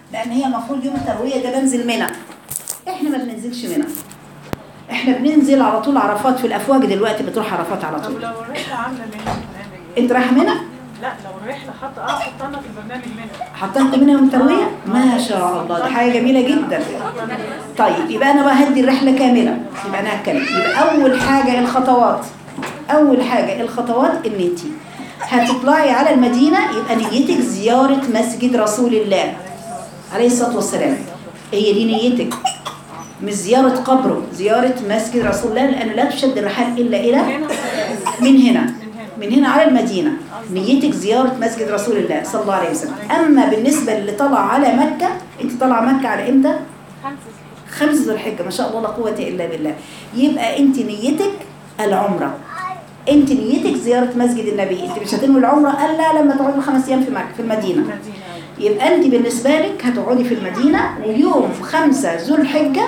لان هي المفروض يوم الترويه ده بنزل منى احنا ما بننزلش منى احنا بننزل على طول عرفات في الافواج دلوقتي بتروح عرفات على طب طول لو الرحلة عاملة منها هنعمل ايه؟ انت رايحه منى لا لو الرحلة حاطة اه حطنا في البرنامج منها حطيت منها يوم الترويه ما شاء الله دي حاجه جميله جدا طيب يبقى انا بقى هدي الرحله كامله يبقى انا هتكلم يبقى اول حاجه الخطوات اول حاجه الخطوات ان انت هتطلعي على المدينه يبقى نيتك زياره مسجد رسول الله عليه الصلاه والسلام هي دي نيتك مش زياره قبره زياره مسجد رسول الله لان لا تشد الرحال الا الى هنا من هنا من هنا على المدينة نيتك زيارة مسجد رسول الله صلى الله عليه وسلم أما بالنسبة اللي طلع على مكة أنت طالعة مكة على إمتى؟ خمس ذو الحجة ما شاء الله لا قوة إلا بالله يبقى أنت نيتك العمرة أنت نيتك زيارة مسجد النبي أنت مش هتنوي العمرة إلا لما تقعدي خمس أيام في مكة في المدينة مدينة يبقى أنت بالنسبة لك هتقعدي في المدينة ويوم خمسة ذو الحجة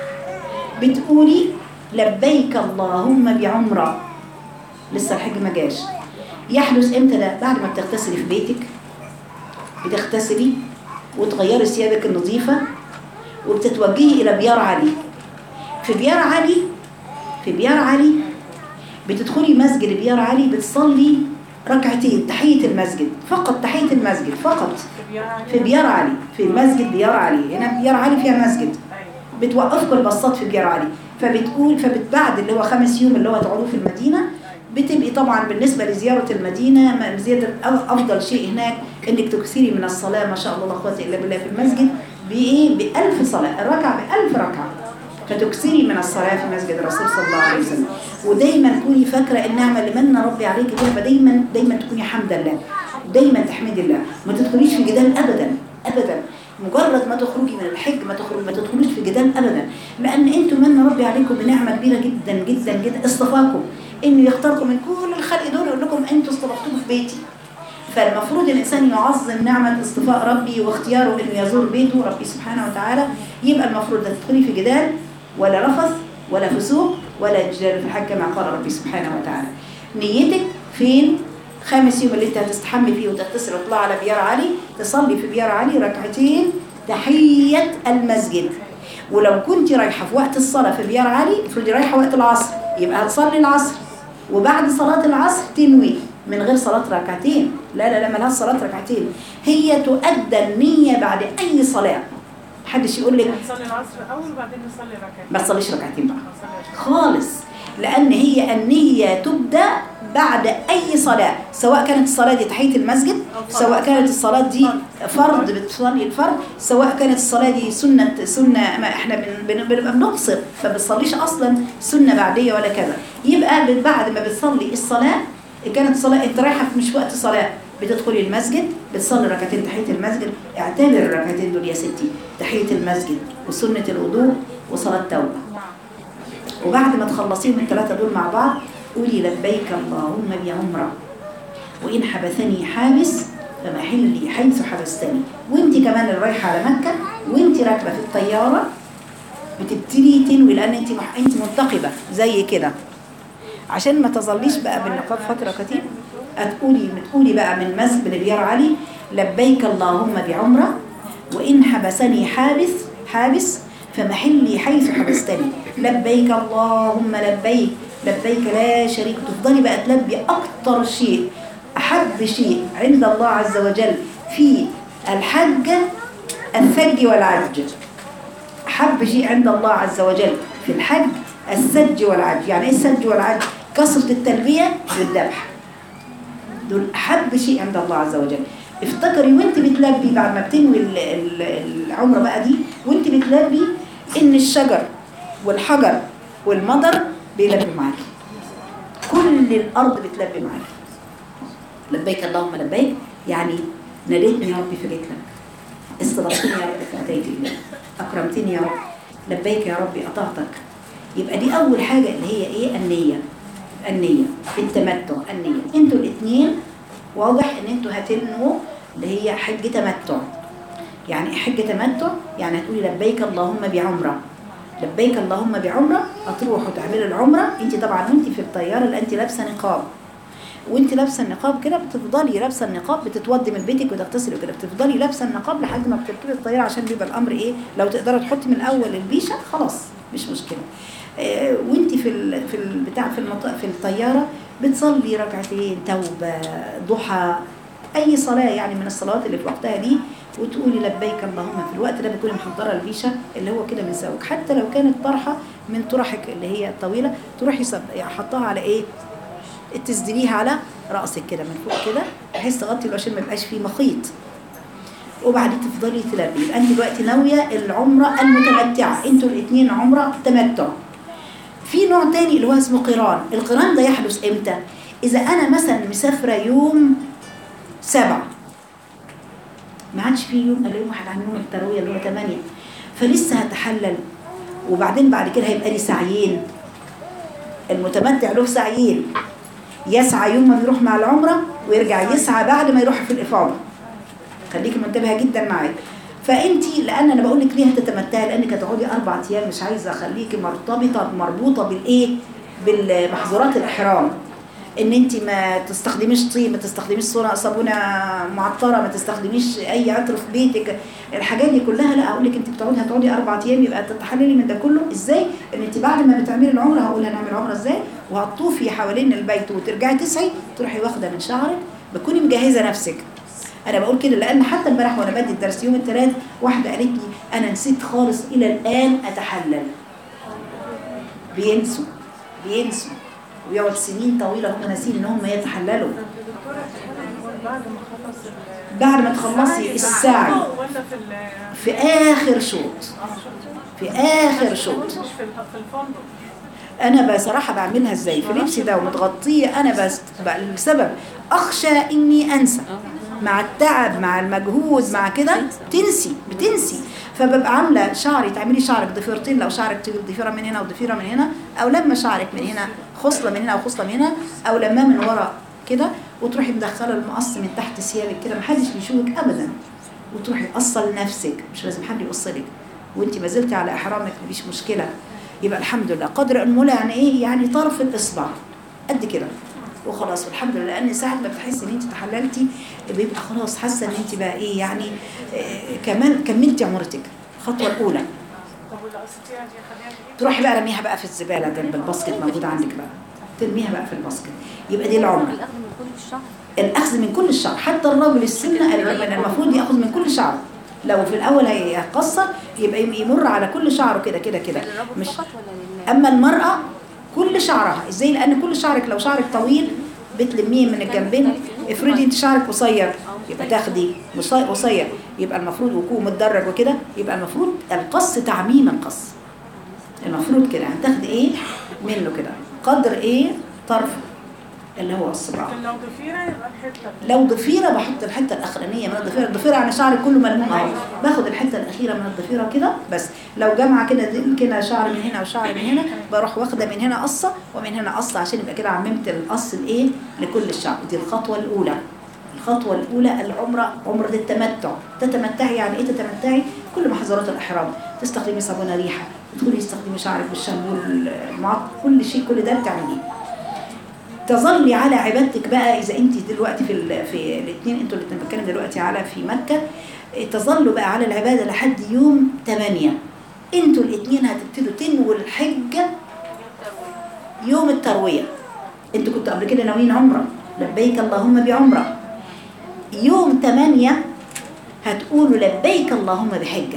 بتقولي لبيك اللهم بعمرة لسه الحج ما جاش يحدث امتى ده بعد ما بتغتسلي في بيتك بتغتسلي وتغيري ثيابك النظيفة وبتتوجهي إلى بيار علي في بيار علي في بيار علي بتدخلي مسجد بيار علي بتصلي ركعتين تحية المسجد فقط تحية المسجد فقط في بيار في بيار علي في مسجد بيار علي هنا بيار علي فيها مسجد أيوة. بتوقفكم البساط في بيار علي فبتقول فبتبعد اللي هو خمس يوم اللي هو تقعدوه في المدينة بتبقي طبعا بالنسبة لزيارة المدينة ما- زيادة أف- أفضل شيء هناك إنك تكثري من الصلاة ما شاء الله لا قوة إلا بالله في المسجد بإيه بألف صلاة الركعة بألف ركعة فتكثري من الصلاة في مسجد الرسول صلى الله عليه وسلم ودايما كوني فاكرة النعمة اللي من ربي عليك بيها فدايما دايما تكوني حمد الله دايما تحمدي الله ما تدخليش في جدال أبدا أبدا مجرد ما تخرجي من الحج ما تخرج ما تدخلوش في جدال ابدا لان انتم من ربي عليكم بنعمه كبيره جدا جدا جدا اصطفاكم انه يختاركم من كل الخلق دول يقول لكم انتوا اصطفقتوه في بيتي فالمفروض الانسان يعظم نعمه اصطفاء ربي واختياره انه يزور بيته ربي سبحانه وتعالى يبقى المفروض لا تدخلي في جدال ولا رفث ولا فسوق ولا جدال في الحج كما قال ربي سبحانه وتعالى نيتك فين خامس يوم اللي انت هتستحمي فيه وتغتسل وتطلع على بيار علي تصلي في بيار علي ركعتين تحية المسجد ولو كنت رايحة في وقت الصلاة في بيار علي افرضي رايحة وقت العصر يبقى هتصلي العصر وبعد صلاة العصر تنوي من غير صلاة ركعتين لا لا لا ملهاش صلاة ركعتين هي تؤدى النية بعد أي صلاة محدش يقول لك نصلي العصر الأول وبعدين نصلي ركعتين ما تصليش ركعتين بقى نصلي خالص لأن هي النية تبدأ بعد أي صلاة سواء كانت الصلاة دي تحية المسجد أو فرض. سواء كانت الصلاة دي فرض بتصلي الفرض سواء كانت الصلاة دي سنة سنة ما احنا بن- بن- بنبقى بنقصر ما بتصليش أصلا سنة بعدية ولا كذا يبقى بت- بعد ما بتصلي الصلاة كانت صلاة انت رايحة في مش وقت صلاة بتدخلي المسجد بتصلي ركعتين تحية المسجد اعتبر الركعتين دول يا ستي تحية المسجد وسنة الوضوء وصلاة توبة وبعد ما تخلصيهم الثلاثة دول مع بعض قولي لبيك اللهم بعمرة وإن حبسني حابس فمحلي حيث حبستني وانت كمان اللي رايحة على مكة وانت راكبة في الطيارة بتبتدي تنوي لأن انت مح... انت منتقبة زي كده عشان ما تظليش بقى بالنقاب فترة كتير هتقولي بتقولي بقى من مسجد من بيار علي لبيك اللهم بعمرة وإن حبسني حابس حابس فمحلي حيث حبستني لبيك اللهم لبيك لبيك لا شريك تفضلي بقى تلبي أكتر شيء أحب شيء عند الله عز وجل في الحج الثج والعج أحب شيء عند الله عز وجل في الحج السج والعج يعني إيه السج والعج كثرة التلبية بالذبح دول أحب شيء عند الله عز وجل افتكري وانت بتلبي بعد ما بتنوي ال- ال- العمرة بقى دي وانت بتلبي ان الشجر والحجر والمطر بيلبي معاكي كل الارض بتلبي معاكي لبيك اللهم لبيك يعني ناديتني يا ربي فجيت لك استضفتني يا رب فاتيت اليك اكرمتني يا رب لبيك يا ربي اطعتك يبقى دي اول حاجه اللي هي ايه النيه النيه التمتع النيه انتوا الاثنين واضح ان انتوا هتنموا اللي هي حج تمتع يعني إيه حج تمتع يعني هتقولي لبيك اللهم بعمره لبيك اللهم بعمره هتروحوا تعملوا العمره انت طبعا وانت في الطياره اللي انت لابسه نقاب وانت لابسه النقاب كده بتفضلي لابسه النقاب بتتودي من بيتك وتغتسلي وكده بتفضلي لابسه النقاب لحد ما بتركبي الطياره عشان بيبقى الامر ايه لو تقدري تحطي من الاول البيشه خلاص مش مشكله آه، وانت في ال في البتاع في المط... في الطياره بتصلي ركعتين توبه ضحى اي صلاه يعني من الصلوات اللي في وقتها دي وتقولي لبيك اللهم في الوقت ده بتكوني محضره البيشه اللي هو كده من سوق حتى لو كانت طرحه من طرحك اللي هي الطويله تروحي صب... يعني حطها على ايه تسدليها على راسك كده من فوق كده بحيث تغطي عشان ما يبقاش فيه مخيط وبعدين تفضلي تلبي يبقى انت دلوقتي ناويه العمره المتمتعه انتوا الاثنين عمره تمتع في نوع تاني اللي هو اسمه قران القران ده يحدث امتى اذا انا مثلا مسافره يوم سبعة ما عادش في يوم الا يوم واحد عن يوم الترويه اللي هو 8 فلسه هتحلل وبعدين بعد كده هيبقى لي سعيين المتمتع له سعيين يسعى يوم ما بيروح مع العمره ويرجع يسعى بعد ما يروح في الافاضه خليكي منتبهه جدا معايا فانت لان انا بقول لك ليه هتتمتعي لانك هتقعدي اربع ايام مش عايزه اخليكي مرتبطه مربوطه بالايه بالمحظورات الاحرام ان انت ما تستخدميش طيب ما تستخدميش صوره صابونه معطره ما تستخدميش اي عطر في بيتك الحاجات دي كلها لا اقول لك انت بتقعدي هتقعدي اربع ايام يبقى تتحللي من ده كله ازاي ان انت بعد ما بتعملي العمره هقول هنعمل عمره ازاي وهتطوفي حوالين البيت وترجعي تسعي تروحي واخده من شعرك بتكوني مجهزه نفسك انا بقول كده لان حتى امبارح وانا بدي الدرس يوم الثلاث واحده قالت لي انا نسيت خالص الى الان اتحلل بينسوا بينسوا ويقعد سنين طويله هم ناسين ان هم يتحللوا الدكتورة بتتكلم بعد ما خلص ال- بعد ما تخلصي السعي ولا في ال في اخر شوط في اخر شوط مش في ال- في الفندق انا بصراحه بعملها ازاي في لبسي ده ومتغطيه انا بس بقى السبب اخشى اني انسى مع التعب مع المجهود مع كده تنسي بتنسي فببقى عامله شعري تعملي شعرك ضفيرتين لو شعرك تجيب ضفيره من هنا وضفيره من هنا او لما شعرك من هنا خصله من هنا وخصله من هنا او لما من ورا كده وتروحي مدخله المقص من تحت ثيابك كده محدش بيشوفك ابدا وتروحي قصه لنفسك مش لازم حد يقصلك وانت ما زلتي على احرامك مفيش مشكله يبقى الحمد لله قدر انمله يعني ايه يعني طرف الاصبع قد كده وخلاص والحمد لله لان ساعه ما بتحسي ان انت تحللتي بيبقى خلاص حاسه ان انت بقى ايه يعني آه كمان كملتي عمرتك الخطوه الاولى طب والاساسيات دي خليها تجيب تروحي بقى رميها بقى في الزباله جنب الباسكت موجود عندك بقى ترميها بقى في الباسكت يبقى دي العمره الأخذ من كل الشهر الاخذ من كل الشعر حتى الرجل السنه قال لك إن المفروض ياخذ من كل شعر لو في الاول هيقصر يبقى يمر على كل شعره كده كده كده للرجل مش فقط ولا لله؟ اما المراه كل شعرها ازاي لان كل شعرك لو شعرك طويل بتلميه من الجنبين افرضي انت شعرك قصير يبقى تاخدي قصي- قصير يبقى المفروض وكوع متدرج وكده يبقى المفروض القص تعميم القص المفروض كده يعني تاخدي ايه منه كده قدر ايه طرف اللي هو الصباع لكن لو ضفيرة يبقى الحتة لو ضفيره بحط الحته الاخرانيه من الضفيره الضفيره يعني شعري كله ملموم اهو باخد الحته الاخيره من الضفيره كده بس لو جامعه كده دي- كده شعر من هنا وشعر من هنا بروح واخده من هنا قصه ومن هنا قصه عشان يبقى كده عممت القص الايه لكل الشعر دي الخطوه الاولى الخطوه الاولى العمره عمره التمتع تتمتعي يعني ايه تتمتعي كل محظورات الاحرام تستخدمي صابونه ريحه تدخلي تستخدمي شعرك بالشامبو المعطر كل شيء كل ده بتعمليه تظلي على عبادتك بقى اذا انت دلوقتي في ال... في الاثنين انتوا اللي بنتكلم دلوقتي على في مكه إيه، تظلوا بقى على العباده لحد يوم 8 انتوا الاثنين هتبتدوا تنووا الحجه يوم الترويه انتوا كنتوا قبل كده ناويين عمره لبيك اللهم بعمره يوم 8 هتقولوا لبيك اللهم بحجه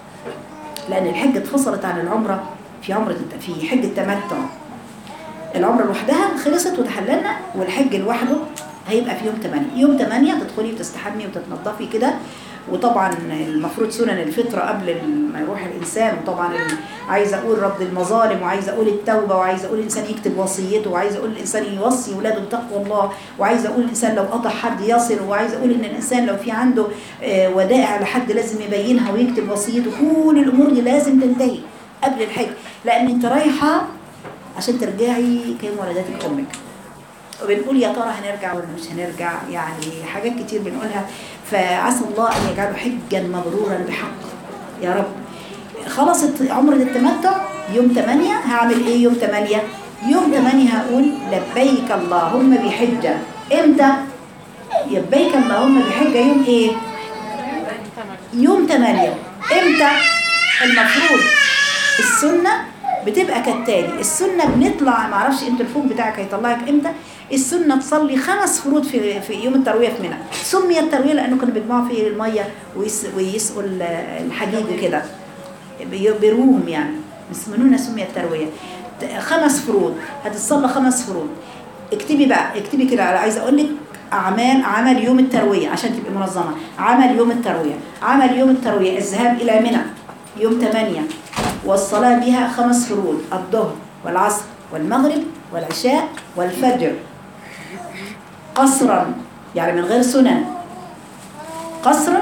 لان الحجه اتفصلت عن العمره في عمره الت- في حج التمتع العمره لوحدها خلصت وتحللنا والحج لوحده هيبقى في يوم 8 يوم 8 تدخلي وتستحمي وتتنضفي كده وطبعا المفروض سنن الفطره قبل ال- ما يروح الانسان وطبعا ال- عايزه اقول رد المظالم وعايزه اقول التوبه وعايزه اقول الانسان يكتب وصيته وعايزه اقول الانسان يوصي ولاده بتقوى الله وعايزه اقول الانسان لو قطع حد يصل وعايزه اقول ان الانسان لو في عنده آه، ودائع لحد لازم يبينها ويكتب وصيته كل الامور دي لازم تنتهي قبل الحج لان انت رايحه عشان ترجعي كيوم ولدتك امك وبنقول يا ترى هنرجع ولا مش هنرجع يعني حاجات كتير بنقولها فعسى الله ان يجعله حجا مبرورا بحق يا رب خلصت عمرة التمتع يوم 8 هعمل ايه يوم 8 يوم 8 هقول لبيك اللهم بحجة امتى لبيك اللهم بحجة يوم ايه يوم 8 امتى المفروض السنة بتبقى كالتالي السنة بنطلع معرفش انت الفوق بتاعك هيطلعك امتى السنة تصلي خمس فروض في في يوم التروية في منى سمي التروية لأنه كانوا بيجمعوا فيه المية ويس ويسقوا ال- الحجيج وكده بي- بيروهم يعني يسمونونا سمي التروية ت- خمس فروض هتتصلى خمس فروض اكتبي بقى اكتبي كده أنا عايزة أقول لك أعمال عمل يوم التروية عشان تبقي منظمة عمل يوم التروية عمل يوم التروية الذهاب إلى منى يوم 8 والصلاة بها خمس فروض الظهر والعصر والمغرب والعشاء والفجر قصرا يعني من غير سنن قصرا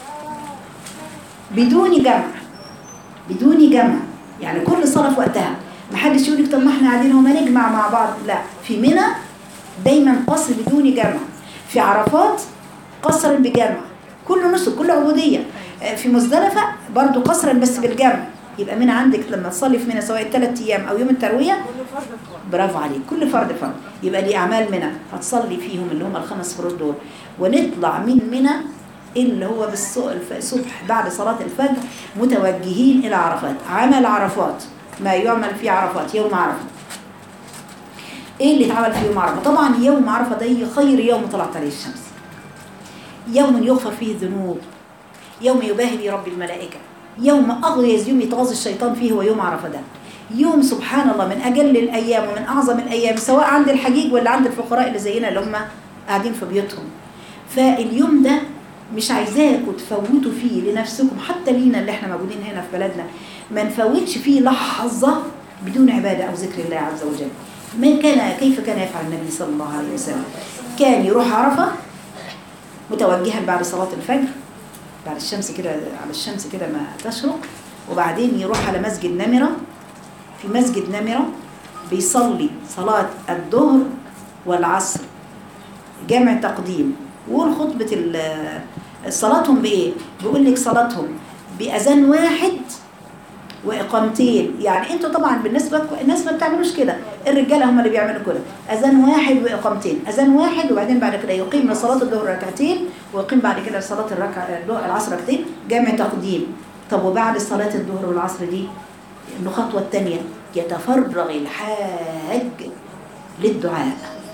بدون جمع بدون جمع يعني كل صلاة في وقتها محدش يقول لك طب ما احنا قاعدين هما نجمع مع بعض لا في منى دايما قصر بدون جمع في عرفات قصر بجمع كل نسك كل عبودية آه، في مزدلفة برضو قصرا بس بالجمع يبقى منى عندك لما تصلي في منى سواء ثلاث ايام او يوم الترويه كل فرد فرد برافو عليك كل فرد فرد يبقى دي اعمال منى هتصلي فيهم اللي هم الخمس فروض دول ونطلع من منى اللي هو بالصبح بعد صلاة الفجر متوجهين إلى عرفات عمل عرفات ما يعمل في عرفات يوم عرفة إيه اللي اتعمل في يوم عرفة طبعا يوم عرفة ده خير يوم طلعت عليه الشمس يوم يغفر فيه الذنوب يوم يباهي به رب الملائكة يوم أغيظ يوم يتغاظ الشيطان فيه هو يوم عرفة ده يوم سبحان الله من أجل الأيام ومن أعظم الأيام سواء عند الحجيج ولا عند الفقراء اللي زينا اللي هم قاعدين في بيوتهم فاليوم ده مش عايزاكم تفوتوا فيه لنفسكم حتى لينا اللي احنا موجودين هنا في بلدنا ما نفوتش فيه لحظة بدون عبادة أو ذكر الله عز وجل ما كان كيف كان يفعل النبي صلى الله عليه وسلم كان يروح عرفة متوجها بعد صلاة الفجر بعد الشمس كده على الشمس كده ما تشرق وبعدين يروح على مسجد نمرة في مسجد نمرة بيصلي صلاة الظهر والعصر جمع تقديم وقول خطبة ال- صلاتهم بإيه؟ بيقول لك صلاتهم بأذان واحد وإقامتين يعني انتوا طبعا بالنسبة لكم الناس ما بتعملوش كده الرجالة هم اللي بيعملوا كده أذان واحد وإقامتين أذان واحد وبعدين بعد كده يقيم لصلاة الظهر ركعتين ويقيم بعد كده صلاة الركع العصر ركعتين جمع تقديم طب وبعد صلاة الظهر والعصر دي الخطوة الثانية يتفرغ الحاج للدعاء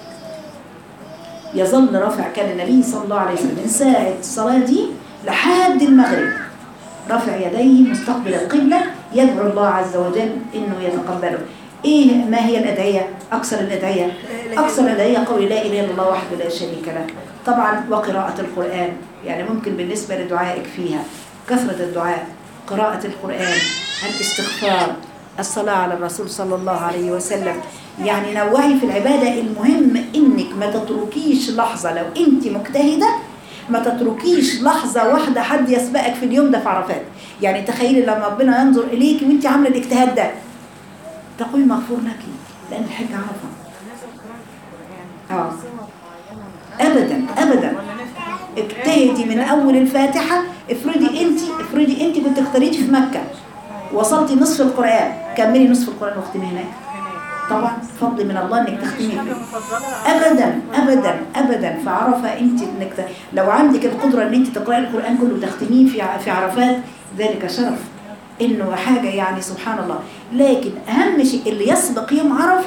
يظل رافع كان النبي صلى الله عليه وسلم من ساعة الصلاة دي لحد المغرب رفع يديه مستقبل القبلة يدعو الله عز وجل إنه يتقبله إيه ما هي الأدعية؟ أكثر الأدعية أكثر الأدعية قول لا إله إلا الله وحده لا شريك له طبعا وقراءة القرآن يعني ممكن بالنسبة لدعائك فيها كثرة الدعاء قراءة القرآن الاستغفار الصلاة على الرسول صلى الله عليه وسلم يعني نوعي في العبادة المهم إنك ما تتركيش لحظة لو أنت مجتهدة ما تتركيش لحظة واحدة حد يسبقك في اليوم ده في عرفات يعني تخيلي لما ربنا ينظر إليك وانت عاملة الاجتهاد ده تقول مغفور لك لأن الحج عرفة نزل قراءة القرآن آه. صور معينة أبدا أبدا ولا نفتح اجتهدي من أول الفاتحة افرضي أنت افرضي أنت كنت اختاريتي في مكة وصلتي نصف القرآن كملي نصف القرآن واختمي هناك طبعا فضل من الله انك تختمي حاجة فيه مفضلة ابدا ابدا ابدا فعرفه انت انك ت- لو عندك القدره ان انت تقراي القران كله وتختميه في ع- في عرفات ذلك شرف انه حاجه يعني سبحان الله لكن اهم شيء اللي يسبق يوم عرفه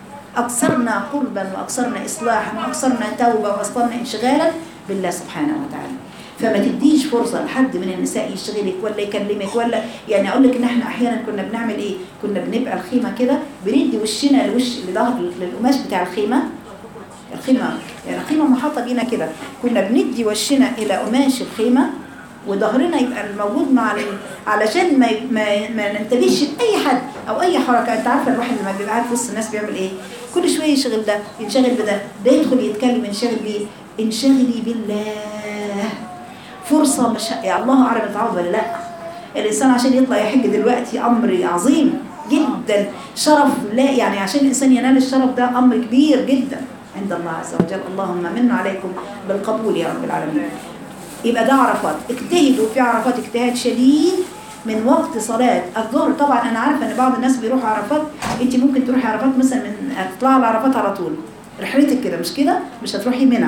اكثرنا قربا واكثرنا اصلاحا واكثرنا توبه واكثرنا انشغالا بالله سبحانه وتعالى فما تديش فرصه لحد من النساء يشغلك ولا يكلمك ولا يعني اقول لك ان احنا احيانا كنا بنعمل ايه كنا بنبقى الخيمه كده بندي وشنا لوش لظهر للقماش بتاع الخيمه الخيمة يعني الخيمة محاطة بينا كده كنا بندي وشنا إلى قماش الخيمة وظهرنا يبقى الموجود مع ال... علشان ما ما, ما ننتبهش لأي حد أو أي حركة أنت عارفة الواحد لما بيبقى قاعد في وسط الناس بيعمل إيه؟ كل شوية يشغل ده ينشغل بده ده يدخل يتكلم ينشغل بيه انشغلي بالله فرصة مش يعني الله أعلم تعوض ولا لأ الإنسان عشان يطلع يحج دلوقتي أمر عظيم جدا شرف لا يعني عشان الإنسان ينال الشرف ده أمر كبير جدا عند الله عز وجل اللهم من عليكم بالقبول يا رب العالمين يبقى ده عرفات اجتهدوا في عرفات اجتهاد شديد من وقت صلاة الظهر طبعا أنا عارفة أن بعض الناس بيروحوا عرفات انت ممكن تروحي عرفات مثلا من هتطلعي على عرفات على طول رحلتك كده مش كده مش هتروحي منى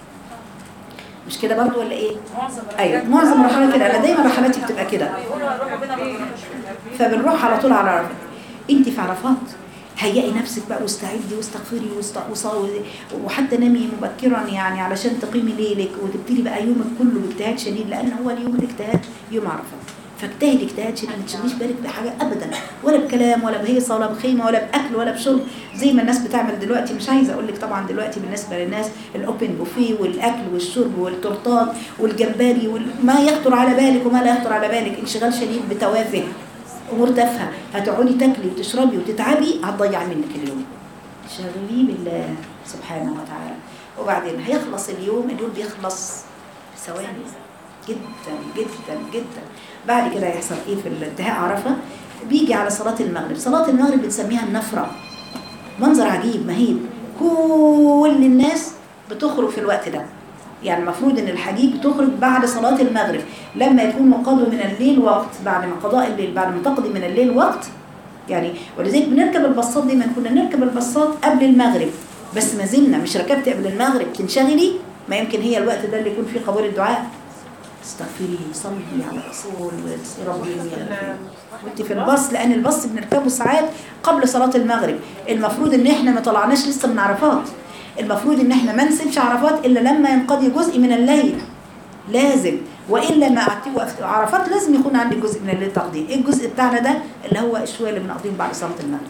مش كده برضو ولا ايه معظم ايوه معظم الرحلات كده انا دايما رحلاتي بتبقى كده بيقولوا هنروح بينا ما بنروحش فبنروح على طول على عرفات انت في عرفات هيئي نفسك بقى واستعدي واستغفري واست- وصلي وحتى نامي مبكرا يعني علشان تقيمي ليلك وتبتدي بقى يومك كله باجتهاد شديد لان هو اليوم الاجتهاد يوم عرفه فاجتهدي اجتهاد شديد ما تشغليش بالك بحاجه ابدا ولا بكلام ولا بهيصه ولا بخيمه ولا باكل ولا بشرب زي ما الناس بتعمل دلوقتي مش عايزه اقول لك طبعا دلوقتي بالنسبه للناس الاوبن بوفيه والاكل والشرب والتورتات والجمبري وما يخطر على بالك وما لا يخطر على بالك انشغال شديد بتوافه امور تافهه هتقعدي تاكلي وتشربي وتتعبي هتضيع منك اليوم شغلي بالله سبحانه وتعالى وبعدين هيخلص اليوم اليوم بيخلص في ثواني جدا جدا جدا بعد كده هيحصل ايه في انتهاء عرفه بيجي على صلاه المغرب صلاه المغرب بنسميها النفره منظر عجيب مهيب كل الناس بتخرج في الوقت ده يعني المفروض ان الحجيج تخرج بعد صلاة المغرب لما يكون مقضى من الليل وقت بعد ما قضاء الليل بعد ما تقضي من الليل وقت يعني ولذلك بنركب الباصات دايما كنا نركب الباصات قبل المغرب بس ما زلنا مش ركبت قبل المغرب تنشغلي ما يمكن هي الوقت ده اللي يكون فيه قبول الدعاء استغفري صلي على الرسول ويا ربي وانت في الباص لان الباص بنركبه ساعات قبل صلاه المغرب المفروض ان احنا ما طلعناش لسه من عرفات المفروض ان احنا ما نسيبش عرفات الا لما ينقضي جزء من الليل لازم والا ما قعدتي وقفت عرفات لازم يكون عندك جزء من الليل تقضيه ايه الجزء بتاعنا ده اللي هو الشويه اللي بنقضيه بعد صلاه المغرب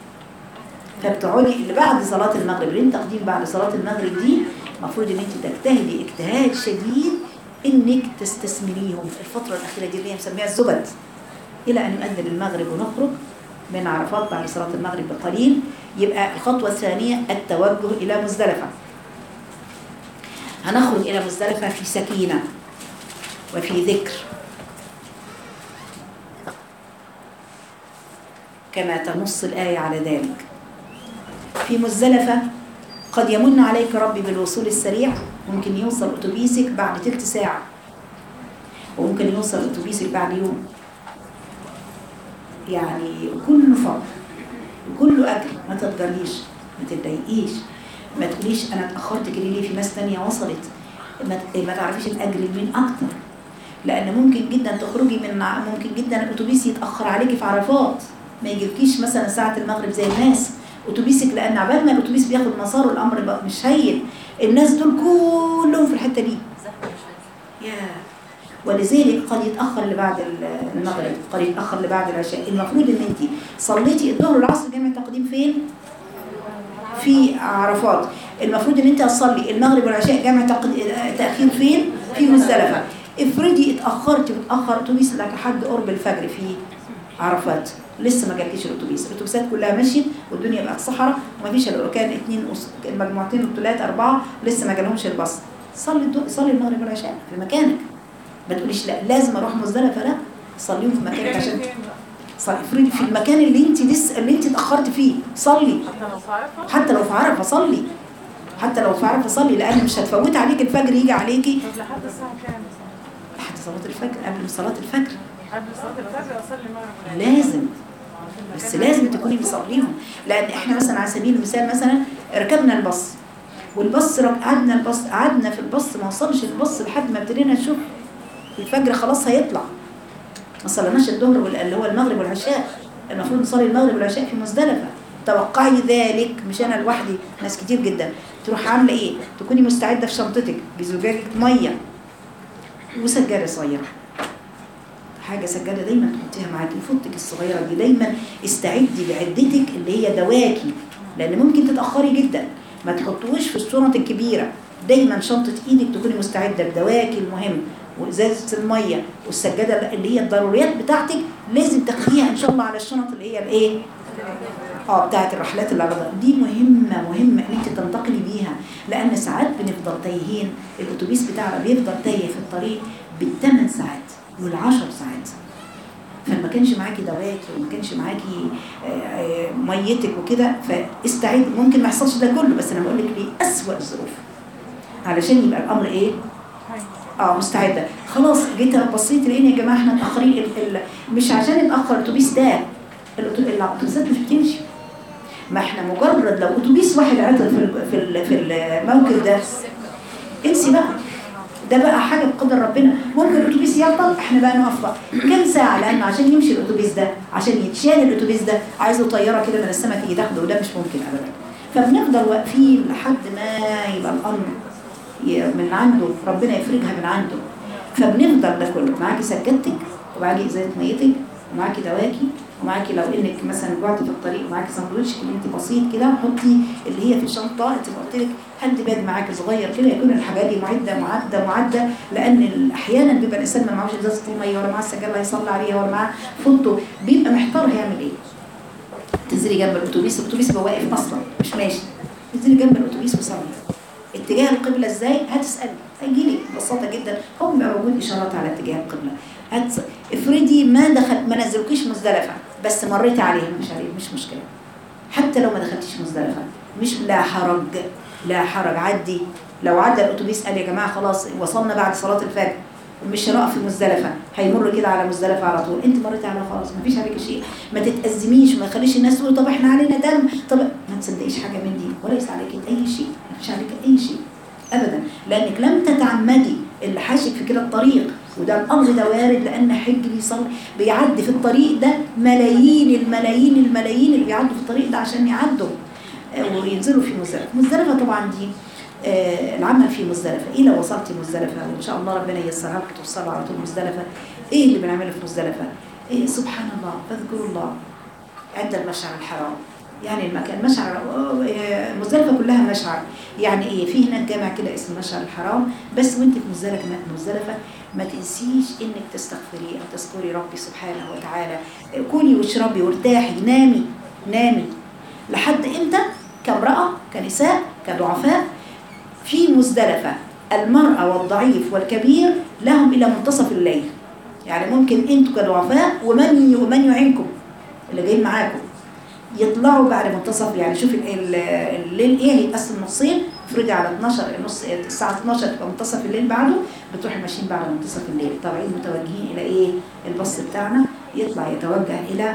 فبتقعدي اللي بعد صلاه المغرب اللي انت تقضيه بعد صلاه المغرب دي المفروض ان انت تجتهدي اجتهاد شديد انك تستثمريهم في الفتره الاخيره دي اللي هي مسميها الزبد الى ان يؤذن المغرب ونخرج من عرفات بعد صلاه المغرب بقليل يبقى الخطوه الثانيه التوجه الى مزدلفه هنخرج الى مزدلفه في سكينه وفي ذكر كما تنص الايه على ذلك في مزدلفه قد يمن عليك ربي بالوصول السريع ممكن يوصل اتوبيسك بعد تلت ساعه وممكن يوصل اتوبيسك بعد يوم يعني كله فضل وكله اجر ما تتجريش ما تتضايقيش ما تقوليش انا اتاخرت كده ليه في ناس تانية وصلت ما ما تعرفيش الاجر لمين اكتر لان ممكن جدا تخرجي من ع- ممكن جدا الاتوبيس يتاخر عليكي في عرفات ما يجيبكيش مثلا ساعه المغرب زي الناس اتوبيسك لان عبال ما الاتوبيس بياخد مساره الامر بقى مش هين الناس دول كلهم في الحته دي يا ولذلك قد يتاخر لبعد ال- المغرب قد يتاخر لبعد العشاء المفروض ان انت صليتي الظهر والعصر جامع تقديم فين في عرفات المفروض ان انت تصلي المغرب والعشاء جامع تقد- تاخير فين في مزدلفه افرضي اتاخرتي وتاخر اتوبيس لك لحد قرب الفجر في عرفات لسه ما جالكيش الاتوبيس الاتوبيسات كلها مشيت والدنيا بقت صحراء ومفيش الا كان اثنين أس- المجموعتين والثلاثه اربعه لسه ما جالهمش الباص صلي الدو... صلي المغرب والعشاء في مكانك ما تقوليش لا لازم اروح مزدلفه لا صليهم في مكانك عشان صلي افرضي في المكان اللي انت لسه اللي انت اتاخرت فيه صلي حتى لو في عرفه حتى لو في عرفه صلي حتى لو في عرفه صلي لان مش هتفوت عليك الفجر يجي عليكي طب لحد الساعه كام مثلا؟ لحد صلاه الفجر قبل صلاه الفجر قبل صلاه الفجر اصلي المغرب والعشاء. لازم بس لازم تكوني بتصليهم لان احنا مثلا على سبيل المثال مثلا ركبنا الباص والباص رك- قعدنا الباص قعدنا في الباص ما وصلش الباص لحد ما ابتدينا نشوف الفجر خلاص هيطلع ما صليناش الظهر وال- اللي هو المغرب والعشاء المفروض نصلي المغرب والعشاء في مزدلفه توقعي ذلك مش انا لوحدي ناس كتير جدا تروح عامله ايه تكوني مستعده في شنطتك بزجاجه ميه وسجاده صغيره حاجه سجاده دايما تحطيها معاكي فوطك الصغيره دي دايما استعدي بعدتك اللي هي دواكي لان ممكن تتاخري جدا ما تحطوش في الشنط الكبيره دايما شنطه ايدك تكوني مستعده بدواكي المهم وازازه الميه والسجاده اللي هي الضروريات بتاعتك لازم تاخديها ان شاء الله على الشنط اللي هي الايه اه بتاعت الرحلات اللي على دي مهمه مهمه ان انت تنتقلي بيها لان ساعات بنفضل تايهين الاتوبيس بتاعنا بيفضل تايه في الطريق بالثمان ساعات والعشر ساعات فما كانش معاكي دواكي وما كانش معاكي آه، آه، ميتك وكده فاستعد ممكن ما يحصلش ده كله بس انا بقول لك ليه اسوأ الظروف علشان يبقى الامر ايه اه مستعده خلاص جيت بصيت لقينا يا جماعه احنا متاخرين ال- ال- مش عشان اتاخر الاتوبيس ده الأتو- الاتوبيسات مش بتمشي ما احنا مجرد لو اتوبيس واحد عطل في ال- في ال- في الموقف ده انسي بقى ده بقى حاجه بقدر ربنا ممكن الاتوبيس يعطل احنا بقى نقف بقى كام ساعه لان عشان يمشي الاتوبيس ده عشان يتشال الاتوبيس ده عايزه طياره كده من السماء تيجي تاخده وده مش ممكن ابدا فبنفضل واقفين لحد ما يبقى الامر ي- من عنده ربنا يفرجها من عنده فبنفضل ده كله معاكي سجادتك ومعاكي ازازه ميتك ومعاكي دواكي ومعاكي لو انك مثلا جوعتي في الطريق ومعاكي ساندوتش اللي انت بسيط كده حطي اللي هي في الشنطه انت قلت لك هاند باج معاكي صغير كده يكون الحاجات دي معده معده معده لان ال- احيانا بيبقى الانسان ما معهوش ازازه الميه ولا معاه السجاده اللي هيصلي عليها ولا معاه فوطه بيبقى محتار هيعمل ايه تنزلي جنب الاتوبيس الاتوبيس يبقى واقف اصلا مش ماشي تنزلي جنب الاتوبيس وصلي اتجاه القبلة ازاي هتسألي هيجي لك ببساطة جدا هو بيبقى موجود إشارات على اتجاه القبلة هت... افرضي ما دخل ما نزلوكيش مزدلفة بس مريتي عليها مش عليه مش مشكلة حتى لو ما دخلتيش مزدلفة مش لا حرج لا حرج عدي لو عدى الأتوبيس قال يا جماعة خلاص وصلنا بعد صلاة الفجر مش هنقف في مزدلفة هيمر كده على مزدلفة على طول انت مريتي عليها خلاص ما فيش عليك شيء ما تتأزميش ما تخليش الناس تقول طب احنا علينا دم طب ما تصدقيش حاجة من دي وليس عليك اي شيء ما فيش عليك اي شيء ابدا لانك لم تتعمدي اللي حاشك في كده الطريق وده الامر ده وارد لان حج بيصلي بيعدي في الطريق ده ملايين الملايين الملايين اللي بيعدوا في الطريق ده عشان يعدوا آه، وينزلوا في مزدلفه مزدلفه طبعا دي آه، العمل في مزدلفه ايه لو وصلتي مزدلفه وان شاء الله ربنا ييسرها لكم توصلوا على طول مزدلفه ايه اللي بنعمله في مزدلفه إيه سبحان الله فاذكروا الله عند المشعر الحرام يعني المكان مشعر آه، مزدلفه كلها مشعر يعني ايه في هناك جامع كده اسمه مشعر الحرام بس وانت في مزدلفه مزدلفه ما تنسيش انك تستغفري او تذكري ربي سبحانه وتعالى كلي واشربي وارتاحي نامي نامي لحد امتى كامرأة كنساء كضعفاء في مزدلفة المرأة والضعيف والكبير لهم إلى منتصف الليل يعني ممكن انتوا كضعفاء ومن ومن يعينكم اللي جايين معاكم يطلعوا بعد منتصف يعني شوفي ال- الليل ايه هيتقسم نصين افرضي على 12 نص الساعه 12 تبقى منتصف الليل بعده بتروحي ماشيين بعد منتصف الليل طالعين متوجهين الى ايه الباص بتاعنا يطلع يتوجه الى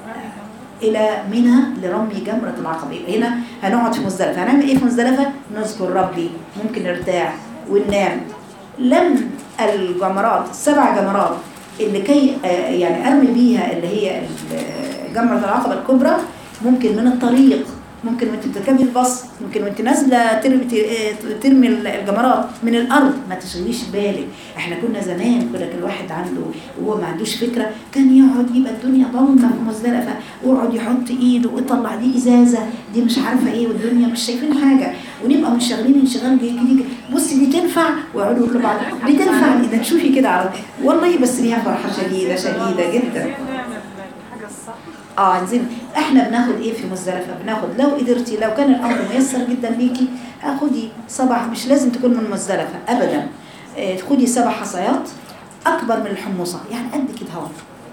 الى منى لرمي جمره العقبه يبقى هنا هنقعد في مزدلفه هنعمل ايه في مزدلفه نذكر ربي ممكن نرتاح وننام لم الجمرات السبع جمرات اللي كي آه، يعني ارمي بيها اللي هي ال- جمره العقبه الكبرى ممكن من الطريق ممكن وانت بتركبي الباص ممكن وانت نازله ترمي ت- ترمي الجمرات من الارض ما تشغليش بالك احنا كنا زمان كده كل واحد عنده وهو ما عندوش فكره كان يقعد يبقى الدنيا ضلمه في مزدلفه ويقعد يحط ايده ويطلع دي ازازه دي مش عارفه ايه والدنيا مش شايفين حاجه ونبقى منشغلين انشغال جي جي بصي دي تنفع ويقعدوا يقولوا لبعض دي تنفع اذا تشوفي كده على والله بس ليها فرحه شديده شديده جدا نعمل الحاجة الصح اه نزل احنا بناخد ايه في مزدلفه بناخد لو قدرتي لو كان الامر ميسر جدا ليكي آه، خدي سبع مش لازم تكون من مزدلفه ابدا آه، خدي سبع حصيات اكبر من الحمصه يعني قد كده اهو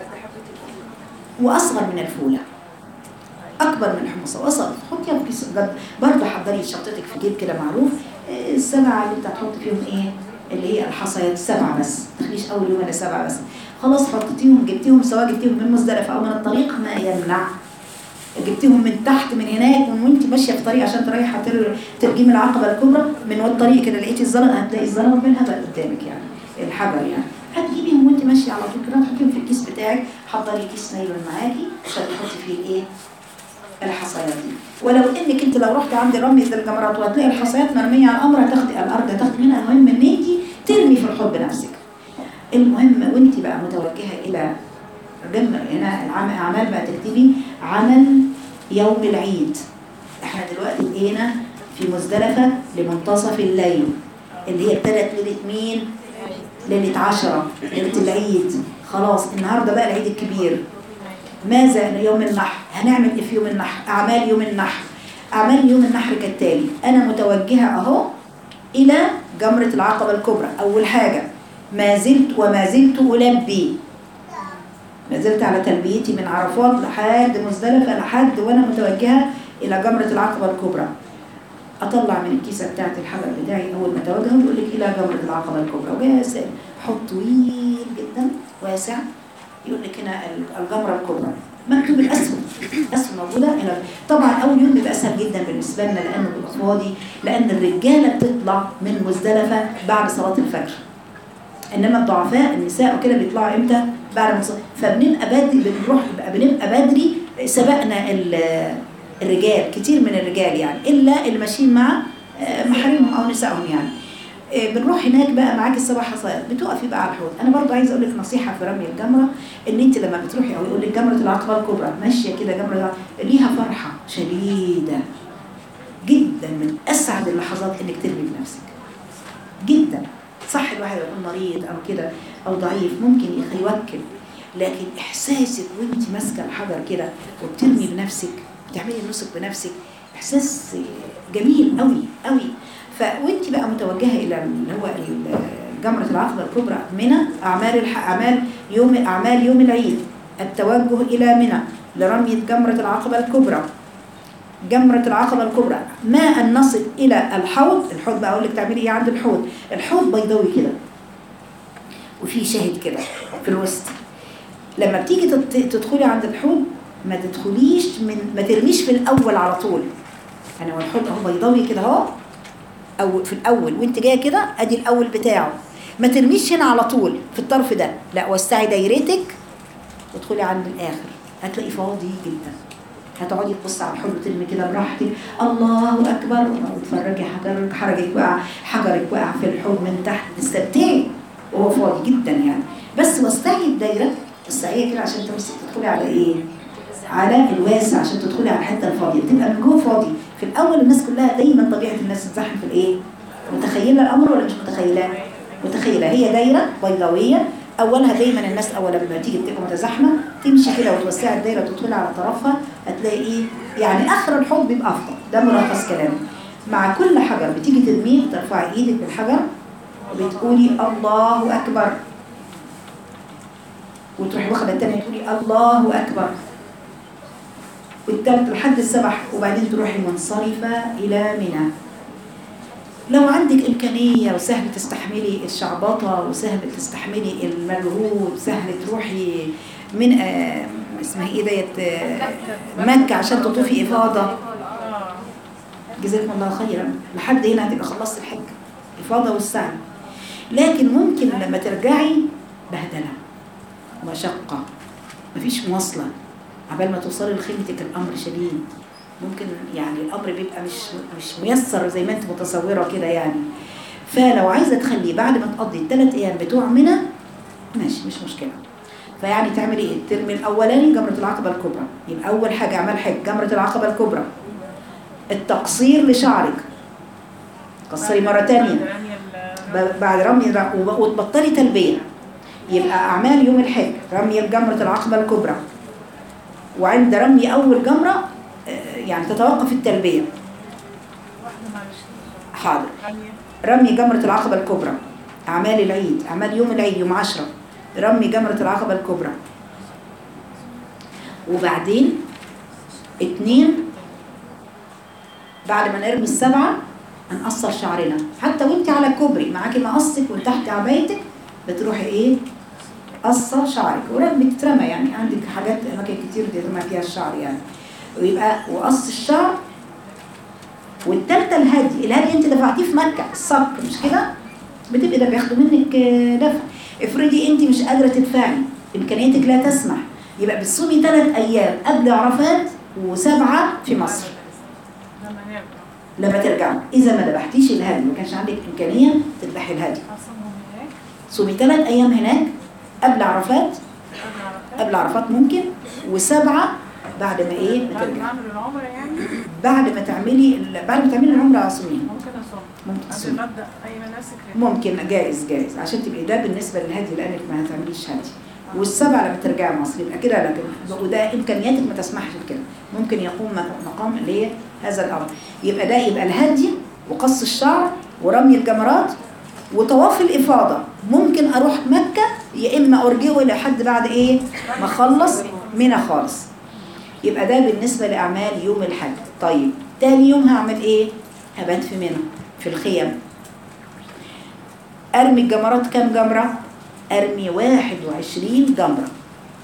واصغر من الفوله اكبر من الحمصه واصغر حطيها في كيس بجد برضه حضري شنطتك في جيب كده معروف آه، السبعه اللي انت هتحط فيهم ايه اللي هي الحصيات سبعه بس ما تخليش اول يوم الا سبعه بس خلاص حطيتيهم جبتيهم سواء جبتيهم من مزدلفه او من الطريق ما يمنع جبتيهم من تحت من هناك من وانت ماشيه في طريق عشان رايحه تر- ترجمي العقبه الكبرى من الطريق كده لقيتي الزلط هتلاقي الزلط بالهبل قدامك يعني الحجر يعني هتجيبيهم وانت ماشيه على طول كده تحطيهم في الكيس بتاعك حضري كيس نايلون معاكي عشان تحطي فيه الايه الحصيات دي ولو انك انت لو رحت عند رمية الجمرات وهتلاقي الحصيات مرميه على الامر هتاخدي الارض هتاخدي منها المهم ان انت ترمي في الحوض بنفسك المهم وانت بقى متوجهه الى جنب هنا العم- اعمال بقى تكتبي عمل يوم العيد احنا دلوقتي بقينا في مزدلفه لمنتصف الليل اللي هي ابتدت ليله مين؟ ليله عشرة ليله العيد خلاص النهارده بقى العيد الكبير ماذا يوم النحر هنعمل ايه في يوم النحر اعمال يوم النحر اعمال يوم النحر كالتالي انا متوجهه اهو الى جمره العقبه الكبرى اول حاجه ما زلت وما زلت البي ما زلت على تلبيتي من عرفات لحد مزدلفه لحد وانا متوجهه الى جمره العقبه الكبرى اطلع من الكيسه بتاعت الحجر بتاعي اول ما اتوجه ويقول لك الى جمره العقبه الكبرى وجاي حوض طويل جدا واسع يقول لك هنا ال- الجمره الكبرى مكتوب الاسهم اسهم موجوده هنا طبعا اول يوم بيبقى اسهل جدا بالنسبه لنا لانه بيبقى فاضي لان الرجاله بتطلع من مزدلفه بعد صلاه الفجر انما الضعفاء النساء وكده بيطلعوا امتى بعد ما صل- فبنبقى بدري بنروح بنبقى بدري سبقنا ال- الرجال كتير من الرجال يعني الا اللي ماشيين مع آه، محارمهم او نسائهم يعني آه، بنروح هناك بقى معاك السبع حصيات بتقفي بقى على الحوض انا برضو عايزه اقول لك نصيحه في رمي الجمره ان انت لما بتروحي او يقول لك جمره العقبه الكبرى ماشيه كده جمره العقبة، ليها فرحه شديده جدا من اسعد اللحظات انك ترمي بنفسك جدا صح الواحد يكون مريض او كده او ضعيف ممكن يخ- يوكل لكن احساسك وانت ماسكه الحجر كده وبترمي بنفسك بتعملي النسك بنفسك احساس جميل قوي قوي ف وانت بقى متوجهه الى اللي هو ال- جمره العقبه الكبرى منى اعمال الح... اعمال يوم اعمال يوم العيد التوجه الى منى لرميه جمره العقبه الكبرى جمرة العقبة الكبرى ما أن نصل إلى الحوض الحوض بقى أقول لك تعملي إيه عند الحوض الحوض بيضاوي كده وفي شاهد كده في الوسط لما بتيجي تت- تدخلي عند الحوض ما تدخليش من ما ترميش في الأول على طول أنا والحوض أهو بيضاوي كده أهو أو في الأول وأنت جاية كده أدي الأول بتاعه ما ترميش هنا على طول في الطرف ده لا وسعي دايرتك وادخلي عند الآخر هتلاقي فاضي جدا هتقعدي تبصي على الحوض وترمي كده براحتك الله اكبر وتفرجي حجرك حجرك وقع حجرك وقع في الحوض من تحت تستمتعي وهو فاضي جدا يعني بس وسعي الدايره وسعيها كده عشان تمسك تدخلي على ايه؟ على الواسع عشان تدخلي على الحته الفاضيه تبقى من جوه فاضي في الاول الناس كلها دايما طبيعه الناس تتزحم في الايه؟ متخيله الامر ولا مش متخيله؟ متخيله هي دايره بيضاويه اولها دايما الناس اول لما تيجي بتبقى متزاحمه تمشي كده وتوسعي الدايره وتدخلي على طرفها هتلاقي ايه يعني اخر الحوض بيبقى افضل ده ملخص كلامي مع كل حجر بتيجي ترميه بترفعي ايدك بالحجر وبتقولي الله اكبر وتروحي واخده التانية تقولي الله اكبر والتالت لحد السبح وبعدين تروحي منصرفه الى منى لو عندك إمكانية وسهل تستحملي الشعبطة وسهل تستحملي المجهود سهل تروحي من آه اسمها ايه ديت آه مكة عشان تطوفي إفاضة جزاكم الله خيرا لحد هنا هتبقى خلصت الحج إفاضة والسعي لكن ممكن لما ترجعي بهدلة مشقة مفيش مواصلة عبال ما توصلي لخيمتك الأمر شديد ممكن يعني الامر بيبقى مش مش ميسر زي ما انت متصوره كده يعني فلو عايزه تخليه بعد ما تقضي الثلاث ايام بتوع منى ماشي مش مشكله فيعني تعملي ايه الترم الاولاني جمره العقبه الكبرى يبقى اول حاجه اعمال حج جمره العقبه الكبرى التقصير لشعرك قصري مره ثانيه بعد رمي الر- وتبطلي تلبيه يبقى اعمال يوم الحج رمي جمره العقبه الكبرى وعند رمي اول جمره آه، يعني تتوقف التلبيه واحدة معلش حاضر ثانية رمي جمرة العقبة الكبرى أعمال العيد أعمال يوم العيد يوم عشرة رمي جمرة العقبة الكبرى وبعدين اتنين بعد ما نرمي السبعة هنقصر شعرنا حتى وانت على الكوبري معاكي مقصك وتحت عبايتك بتروحي ايه قصة شعرك ورمي بتترمى يعني عندك حاجات اماكن كتير بيترمى فيها الشعر يعني ويبقى وقص الشعر والتالتة الهدي الهدي انت دفعتيه في مكة الصك مش كده بتبقي ده بياخدوا منك آه، دفع افرضي انت مش قادرة تدفعي امكانياتك لا تسمح يبقى بتصومي ثلاث ايام قبل عرفات وسبعة في مصر لما نرجع لما ترجعوا اذا ما ذبحتيش الهدي ما كانش عندك امكانية تذبحي الهدي أصلهم هناك صومي ثلاث ايام هناك قبل عرفات قبل عرفات قبل عرفات ممكن وسبعة بعد ما ايه بعد ما بترجع أعمل العمرة يعني بعد ما تعملي ال- بعد ما تعملي العمرة صوميها ممكن أصوم ممكن قبل تصومي ما أبدأ أي مناسك ممكن جائز جائز عشان تبقي ده بالنسبه للهدي لانك ما هتعمليش هدي والسبعه لما ترجعي مصر يبقى كده لكن وده امكانياتك ما تسمحش بكده ممكن يقوم مق- مقام اللي هي هذا الامر يبقى ده يبقى الهدي وقص الشعر ورمي الجمرات وطواف الافاضه ممكن اروح مكه يا اما ارجعه لحد بعد ايه ما اخلص منى خالص يبقى ده بالنسبه لاعمال يوم الحج طيب تاني يوم هعمل ايه هبات في منى في الخيم ارمي الجمرات كام جمرة ارمي 21 جمرة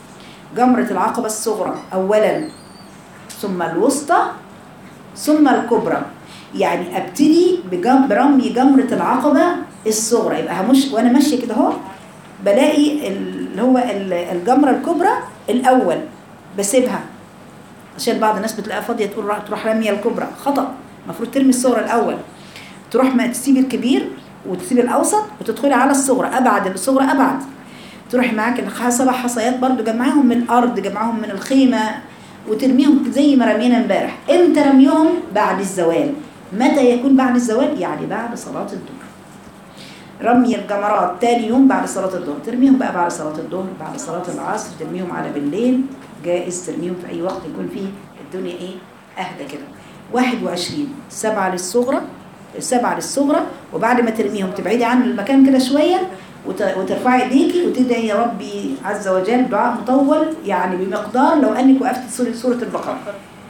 جمرة العقبة الصغرى أولا ثم الوسطى ثم الكبرى يعني ابتدي بجم- برمي جمرة العقبة الصغرى يبقى همش وانا ماشية كده اهو بلاقي اللي هو ال- الجمرة الكبرى الأول بسيبها عشان بعض الناس بتلاقيها فاضية تقول راح- تروح رمية الكبرى خطأ المفروض ترمي الصغرى الأول تروح ما تسيب الكبير وتسيب الأوسط وتدخلي على الصغرى أبعد الصغرى أبعد تروحي معاك الخ- سبع حصيات برضو جمعهم من الأرض جمعهم من الخيمة وترميهم زي ما رمينا امبارح امتى رميهم بعد الزوال متى يكون بعد الزوال يعني بعد صلاة الظهر رمي الجمرات تاني يوم بعد صلاة الظهر ترميهم بقى بعد صلاة الظهر بعد صلاة العصر ترميهم على بالليل جائز ترميهم في أي وقت يكون فيه الدنيا إيه أهدى كده 21 سبعة للصغرى سبعة للصغرى وبعد ما ترميهم تبعدي عن المكان كده شوية وت- وترفعي ايديكي وتدعي يا ربي عز وجل دعاء مطول يعني بمقدار لو انك وقفت سورة, سورة البقرة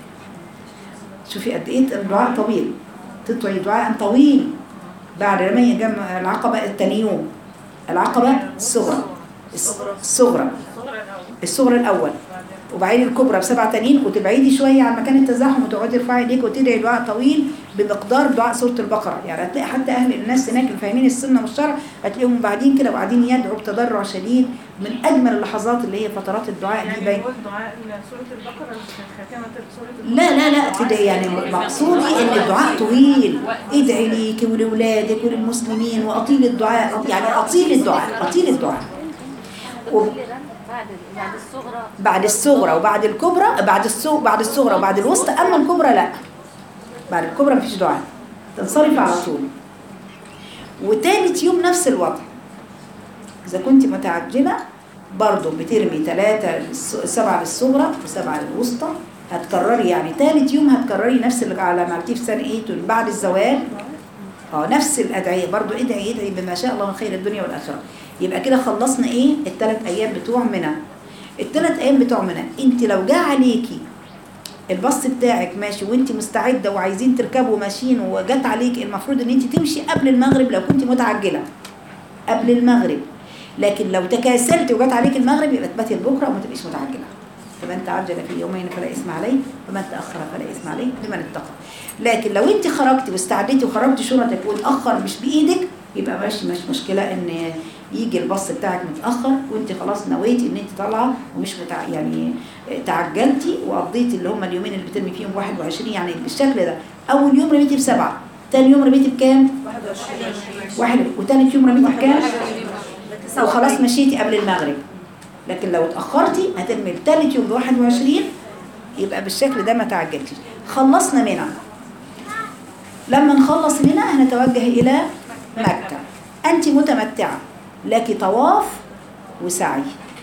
شوفي قد ايه الدعاء طويل تدعي دعاء طويل بعد رمي جمع العقبة التاني يوم العقبة الصغرى الصغرى الصغرى الأول الصغرى الأول بعدين وبعدين الكبرى بسبع تانيين وتبعدي شوية عن مكان التزاحم وتقعدي ترفعي ايديك وتدعي دعاء طويل بمقدار دعاء سورة البقرة يعني هتلاقي حتى أهل الناس هناك اللي فاهمين السنة والشرع هتلاقيهم بعدين كده وقاعدين يدعوا بتضرع شديد من أجمل اللحظات اللي هي فترات الدعاء دي يعني بين نقول دعاء سورة البقرة في خاتمة سورة لا لا لا تدعي يعني مقصودي ان الدعاء طويل ادعي ليك ولولادك وللمسلمين واطيل الدعاء يعني اطيل الدعاء اطيل الدعاء و- بعد بعد الصغرى بعد الصغرى وبعد الكبرى بعد الصغرى بعد الصغرى وبعد الوسطى اما الكبرى لا بعد الكبرى مفيش دعاء تنصرف على طول وتالت يوم نفس الوضع اذا كنت متعجله برضه بترمي ثلاثة سبعة للصغرى وسبعة للوسطى هتكرري يعني تالت يوم هتكرري نفس اللي على ما عملتيه في سنة ايه تقول بعد الزوال اه نفس الادعيه برضو ادعي ادعي بما شاء الله من خير الدنيا والاخره يبقى كده خلصنا ايه الثلاث ايام بتوع منى الثلاث ايام بتوع منى انت لو جه عليكي الباص بتاعك ماشي وانت مستعده وعايزين تركبوا ماشيين وجت عليك المفروض ان انت تمشي قبل المغرب لو كنت متعجله قبل المغرب لكن لو تكاسلت وجت عليك المغرب يبقى تباتي لبكره وما تبقيش متعجله فمن تعجل في يومين فلا اثم عليه ومن تاخر فلا اثم عليه لمن اتقى لكن لو انت خرجتي واستعديتي وخرجتي شنطك واتاخر مش بايدك يبقى ماشي مش مشكله ان يجي الباص بتاعك متاخر وانت خلاص نويتي ان انت طالعه ومش متع... يعني تعجلتي وقضيتي اللي هم اليومين اللي بترمي فيهم 21 يعني بالشكل ده اول يوم رميتي بسبعه تاني يوم رميتي بكام؟ واحد وتالت يوم رميتي بكام؟ وخلاص مشيتي قبل المغرب لكن لو اتأخرتي هترمي التالت يوم ب 21 يبقى بالشكل ده ما تعجلتيش خلصنا منى لما نخلص منى هنتوجه إلى مكة أنت متمتعة لك طواف وسعي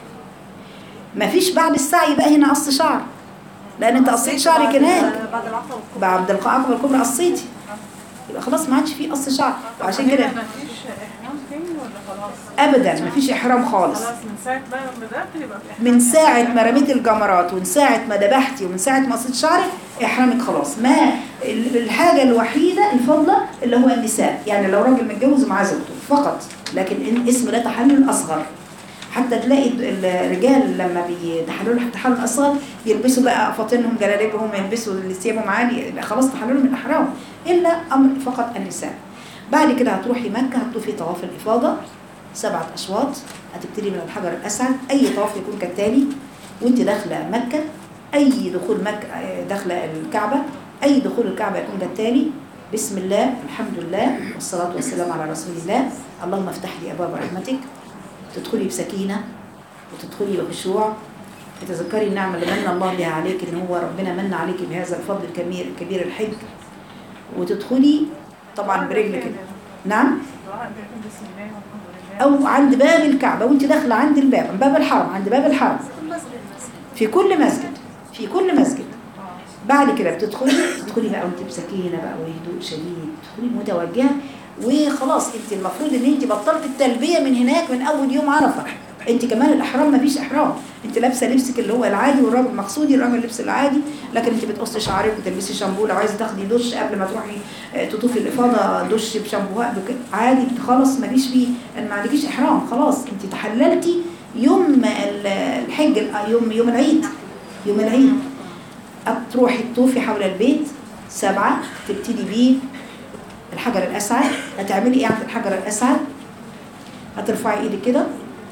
مفيش بعد السعي بقى هنا قص شعر لأن أنت قصيت شعرك هناك بعد العقبة بعد العقبة الكبرى قصيتي يبقى خلاص ما عادش فيه قص شعر وعشان كده ما فيش إحرام تاني ولا خلاص؟ أبدا مفيش إحرام خالص خلاص من ساعة بقى ما بدأت يبقى في إحرام من ساعة ما رميت الجمرات ومن ساعة ما ذبحتي ومن ساعة ما قصيت شعرك إحرامك خلاص ما ال- الحاجة الوحيدة الفضلة اللي هو النساء يعني لو راجل متجوز ومعاه زوجته فقط لكن إن- اسمه ده تحلل أصغر حتى تلاقي الد- الرجال لما بيتحللوا التحلل الأصغر يلبسوا بقى فاطنهم جلاليبهم يلبسوا ثيابهم عالي يبقى خلاص تحللوا من الأحرام إلا أمر فقط النساء بعد كده هتروحي مكة هتطوفي طواف الإفاضة سبعة أشواط هتبتدي من الحجر الأسعد أي طواف يكون كالتالي وانت داخلة مكة أي دخول مكة آه، داخلة الكعبة أي دخول الكعبة يكون كالتالي بسم الله الحمد لله والصلاة والسلام على رسول الله اللهم افتح لي أبواب رحمتك تدخلي بسكينة وتدخلي بخشوع تتذكري النعمة اللي من الله بها عليك إن هو ربنا من عليك بهذا الفضل الكبير كبير الحج وتدخلي طبعا برجلك نعم الدعاء بيكون بسم الله والحمد لله او عند باب الكعبه وانت داخله عند الباب عند باب الحرم عند باب الحرم في كل مسجد في كل مسجد بعد كده بتدخلي تدخلي بقى وانت بسكينه بقى وهدوء شديد تدخلي متوجهه وخلاص انت المفروض ان انت بطلت التلبيه من هناك من اول يوم عرفه انت كمان الاحرام ما فيش احرام انت لابسه لبسك اللي هو العادي والراجل مقصودي الراجل لبس العادي لكن انت بتقصي شعرك وتلبسي شامبو لو عايزه تاخدي دش قبل ما تروحي اه، تطوفي الافاضه دش بشامبو بك- عادي خلاص ما فيش فيه ما عندكيش احرام خلاص انت تحللتي يوم ال- الحج ال- يوم يوم العيد يوم العيد تروحي تطوفي حول البيت سبعة تبتدي بيه الحجر الأسعد هتعملي ايه عند الحجر الأسعد هترفعي ايدك كده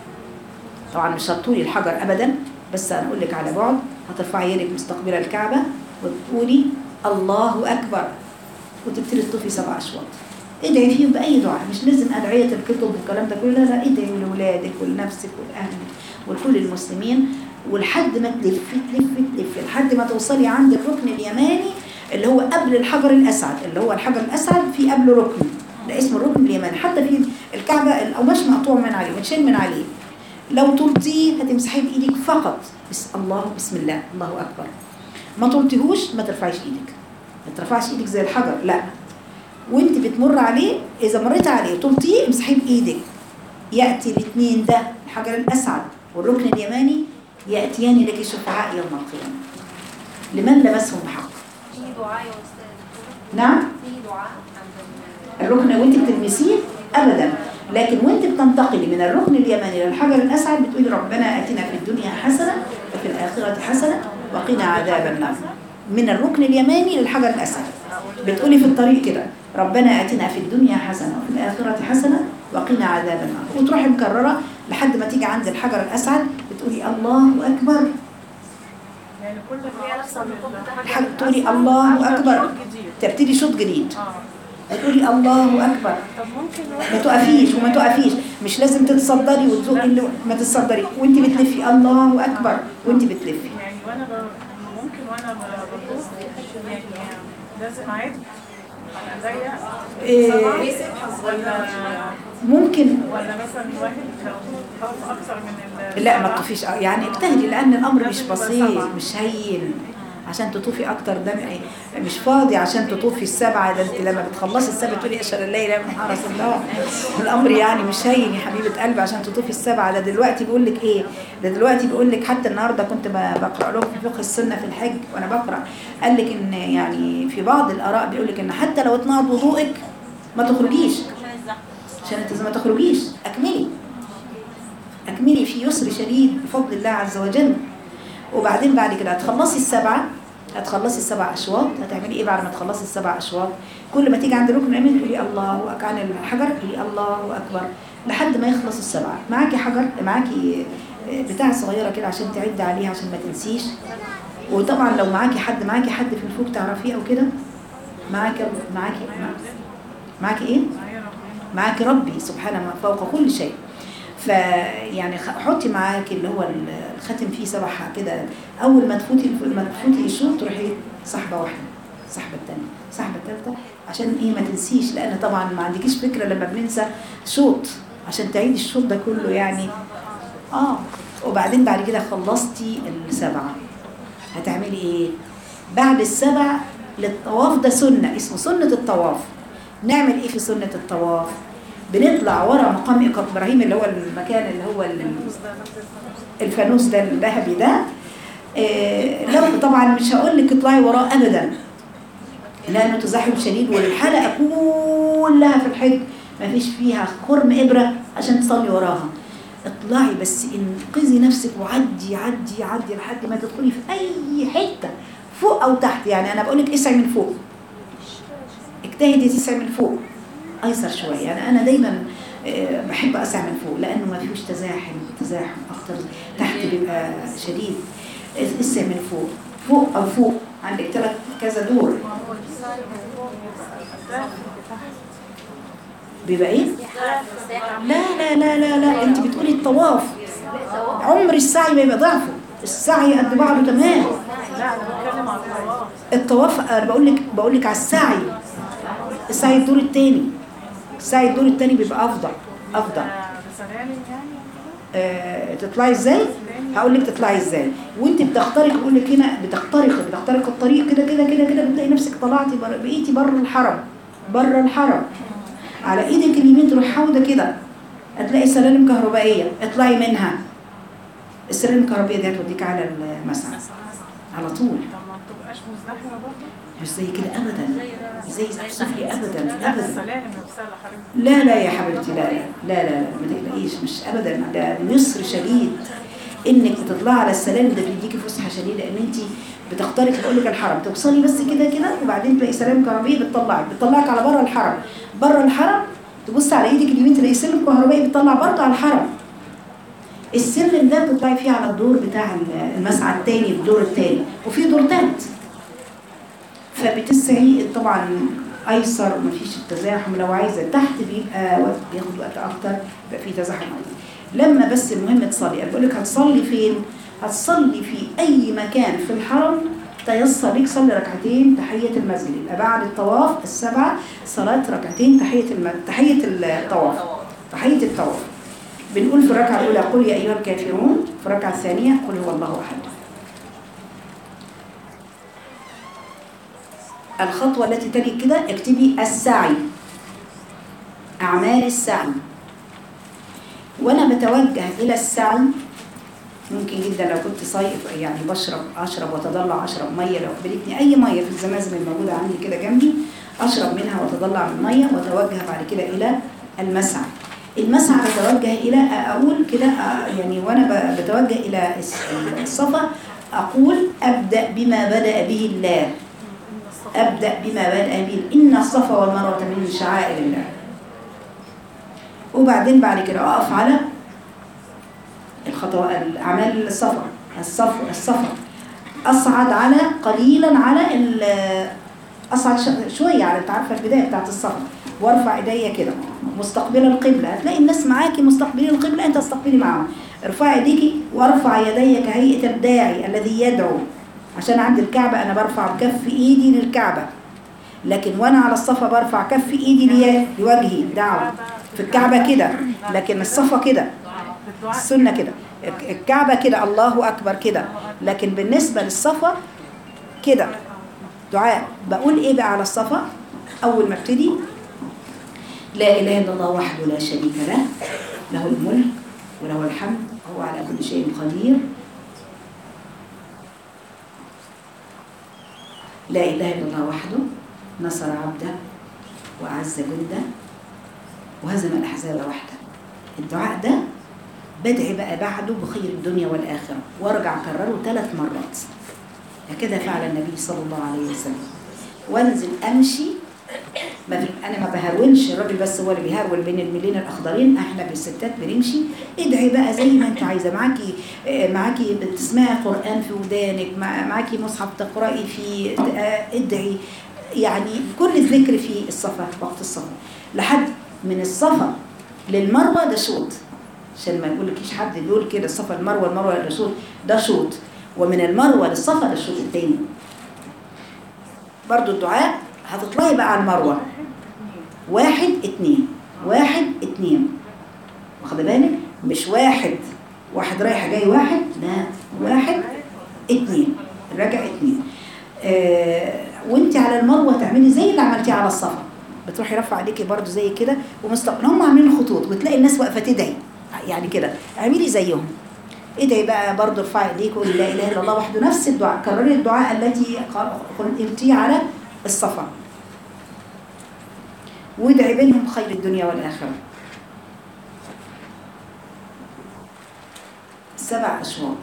طبعا مش هتطولي الحجر أبدا بس أنا أقول لك على بعد هترفعي يدك مستقبلة الكعبة وتقولي الله أكبر وتبتدي تطوفي سبع أشواط ادعي فيهم بأي دعاء مش لازم أدعية الكتب والكلام ده كله لا لا ادعي لأولادك ولنفسك ولأهلك ولكل المسلمين ولحد ما تلفي تلفي تلفي لحد ما توصلي عند الركن اليماني اللي هو قبل الحجر الأسعد اللي هو الحجر الأسعد في قبله ركن ده اسمه الركن اليماني حتى في الكعبة القماش مقطوع من عليه متشال من عليه لو طلتيه هتمسحيه بإيدك فقط بس الله بسم الله الله أكبر ما طلتيهوش ما ترفعيش إيدك ما ترفعش إيدك زي الحجر لا وانت بتمر عليه اذا مريت عليه طلتيه امسحيه بايدك ياتي الاثنين ده الحجر الاسعد والركن اليماني ياتيان لك شفعاء يوم القيامه لمن لمسهم حق في دعاء يا استاذ نعم في دعاء عند ال- الركن وانت بتلمسيه ابدا لكن وانت بتنتقلي من الركن اليماني للحجر الاسعد بتقولي ربنا اتنا في الدنيا حسنه وفي الاخره حسنه وقنا عذاب النار من الركن اليماني للحجر الاسعد بتقولي في الطريق كده ربنا اتنا في الدنيا حسنه وفي الاخره حسنه وقنا عذاب النار وتروحي مكرره لحد ما تيجي عند الحجر الاسعد بتقولي الله اكبر يعني كل ما يحصل الحاج تقولي الله اكبر جديد تبتدي شوط جديد اه بتقولي الله اكبر طب ممكن ما واحد تقفيش وما تقفيش مش لازم تتصدري وتزقي اللي ما تتصدري وانت بتلفي الله اكبر وانت بتلفي يعني وانا ب... ممكن وانا ب- بطوف يعني لازم اعد على ايديا إيه. سبعة ولا ممكن ولا مثلا واحد لو طاف اكثر من ال لا ما السبعة، تطوفيش يعني اجتهدي لان الامر مش لازم يبقى بسيط سبعة. مش هين عشان تطوفي اكتر ده م- مش فاضي عشان تطوفي السبعه ده انت لما بتخلصي السبعه تقولي اشهد ان لا اله الا الله رسول الله الامر يعني مش هين يا حبيبه قلبي عشان تطوفي السبعه ده دلوقتي بيقول لك ايه ده دلوقتي بيقول لك حتى النهارده كنت ب- بقرا لهم في فقه السنه في الحج وانا بقرا قال لك ان يعني في بعض الاراء بيقول لك ان حتى لو اتنقض وضوءك ما تخرجيش عشان انت ما تخرجيش اكملي اكملي في يسر شديد بفضل الله عز وجل وبعدين بعد كده هتخلصي السبعه هتخلصي السبع اشواط هتعملي ايه بعد ما تخلصي السبع اشواط كل ما تيجي عند الركن اليمين تقولي الله اكبر عن الحجر تقولي الله اكبر لحد ما يخلص السبعه معاكي حجر معاكي بتاع صغيره كده عشان تعدي عليها عشان ما تنسيش وطبعا لو معاكي حد معاكي حد في الفوق تعرفيه او كده معاكي معاكي معاكي ايه معاكي ربي سبحانه ما فوق كل شيء فيعني خ- حطي معاكي اللي هو الختم فيه سبحة كده اول ما تفوتي ما تفوتي الشوط تروحي سحبه واحده سحبه الثانيه سحبه الثالثه عشان ايه ما تنسيش لان طبعا ما عندكيش فكره لما بننسى شوط عشان تعيدي الشوط ده كله يعني اه وبعدين بعد كده خلصتي السبعه هتعملي ايه بعد السبع للطواف ده سنه اسمه سنه الطواف نعمل ايه في سنه الطواف بنطلع ورا مقام ابراهيم اللي هو المكان اللي هو ال- الفانوس ده الذهبي ده آه، لو طبعا مش هقول لك اطلعي وراه ابدا لانه تزاحم شديد والحلقه كلها في الحج ما فيش فيها خرم ابره عشان تصلي وراها اطلعي بس انقذي نفسك وعدي عدي عدي لحد ما تدخلي في اي حته فوق او تحت يعني انا بقول لك اسعي من فوق اجتهدي تسعي من فوق ايسر شويه يعني انا دايما آه، بحب اسعى من فوق لانه ما فيهوش تزاحم تزاحم اكتر تحت بيبقى شديد اسعي من فوق فوق او فوق عندك ثلاث كذا دور بيبقى ايه لا لا لا لا لا انت بتقولي الطواف عمر السعي ما يبقى ضعفه السعي قد بعضه تمام لا انا بتكلم عن الطواف الطواف انا بقول لك بقول لك على السعي السعي الدور الثاني السعي الدور الثاني بيبقى افضل افضل بسلالم يعني آه، تطلعي ازاي هقول لك تطلعي ازاي وانت بتخترق بقول لك هنا بتخترق بتخترق الطريق كده كده كده كده بتلاقي نفسك طلعتي بر... بقيتي بره الحرم بره الحرم على ايدك اليمين تروح حوده كده هتلاقي سلالم كهربائيه اطلعي منها السلالم الكهربائيه دي هتوديك على المسعى على طول طب ما بتبقاش مزدحمه برضه مش زي كده ابدا زي السفلي ابدا ابدا السلالم نفسها اللي حضرتك لا لا يا حبيبتي لا لا لا لا, لا ما تقلقيش مش ابدا ده يسر شديد انك بتطلعي على السلام ده بيديكي فسحه شديده ان انت بتختاري تقول لك الحرم توصلي بس كده كده وبعدين تلاقي سلام كهربائي بتطلعك بتطلعك على بره الحرم بره الحرم تبص على ايدك اليمين تلاقي سلم كهربائي بتطلع برضه على الحرم السلم ده بتطلعي فيه على الدور بتاع المسعى الثاني الدور الثاني وفي دور ثالث فبتسعي طبعا ايسر مفيش التزاحم لو عايزه تحت بيبقى وقت بياخد وقت اكتر بيبقى في تزاحم اكتر لما بس المهم تصلي انا بقول لك هتصلي فين هتصلي في اي مكان في الحرم تيسر ليك صلي ركعتين تحيه المسجد يبقى بعد الطواف السبعه صلاه ركعتين تحيه الم... تحيه الطواف تحيه الطواف بنقول في الركعه الاولى قل يا ايها الكافرون في الركعه الثانيه قل هو الله احد الخطوة التي تلي كده اكتبي السعي أعمال السعي وأنا بتوجه إلى السعي ممكن جدا لو كنت صيف يعني بشرب أشرب وأتضلع أشرب مية لو قبلتني أي مية في الزمازم الموجودة عندي كده جنبي أشرب منها وأتضلع من المية وأتوجه بعد كده إلى المسعى المسعى بتوجه إلى أقول كده آه، يعني وأنا ب- بتوجه إلى الس- الصفا أقول أبدأ بما بدأ به الله أبدأ بما بدأ به إن الصفا والمروة من شعائر الله وبعدين بعد كده أقف على الخطوات الأعمال الصفا الصف الصفا أصعد على قليلا على ال- أصعد ش- شوية على أنت عارفة البداية بتاعت الصفا وارفع ايديا كده مستقبله القبلة هتلاقي الناس معاكي مستقبلين القبلة أنت استقبلي معاهم ارفعي ايديكي وارفع يدي كهيئة الداعي الذي يدعو عشان عند الكعبة أنا برفع كف إيدي للكعبة لكن وأنا على الصفا برفع كف إيدي لي- لوجهي دعوة في الكعبة كده لكن الصفا كده بالدعاء السنة كده الك- الكعبة كده الله أكبر كده لكن بالنسبة للصفا كده دعاء بقول إيه بقى على الصفا أول ما ابتدي لا إله إلا الله وحده لا شريك له له الملك وله الحمد هو على كل شيء قدير لا إله إلا الله وحده نصر عبده وأعز جنده وهزم الأحزاب وحده الدعاء ده بدعي بقى بعده بخير الدنيا والآخرة وارجع أكرره ثلاث مرات هكذا فعل النبي صلى الله عليه وسلم وانزل أمشي ما في أنا ما بهرولش الراجل بس هو اللي بيهرول بين الميلين الأخضرين احنا بالستات بنمشي ادعي بقى زي ما انت عايزة معاكي آه، معاكي بتسمعي قرآن في ودانك مع- معاكي مصحف تقرأي فيه آه، ادعي يعني كل الذكر في الصفا وقت الصفا لحد من الصفا للمروة ده شوط عشان ما يقولكيش حد بيقول كده الصفا المروة المروة ده شوط ده شوط ومن المروة للصفا ده الشوط التاني برضو الدعاء هتطلعي بقى على المروة واحد اتنين واحد اتنين واخد بالك مش واحد واحد رايح جاي واحد لا واحد اتنين راجع اتنين آه وانت على المروة تعملي زي اللي عملتيه على الصفا بتروحي رافعه ايديكي برضو زي كده ومستقبل هم عاملين خطوط وتلاقي الناس واقفه تدعي يعني كده اعملي زيهم ادعي بقى برضو ارفعي ايديك وقولي لا اله الا الله وحده نفس الدعاء كرري الدعاء التي قلتيه على الصفا وادعي بينهم خير الدنيا والاخره سبع اشواط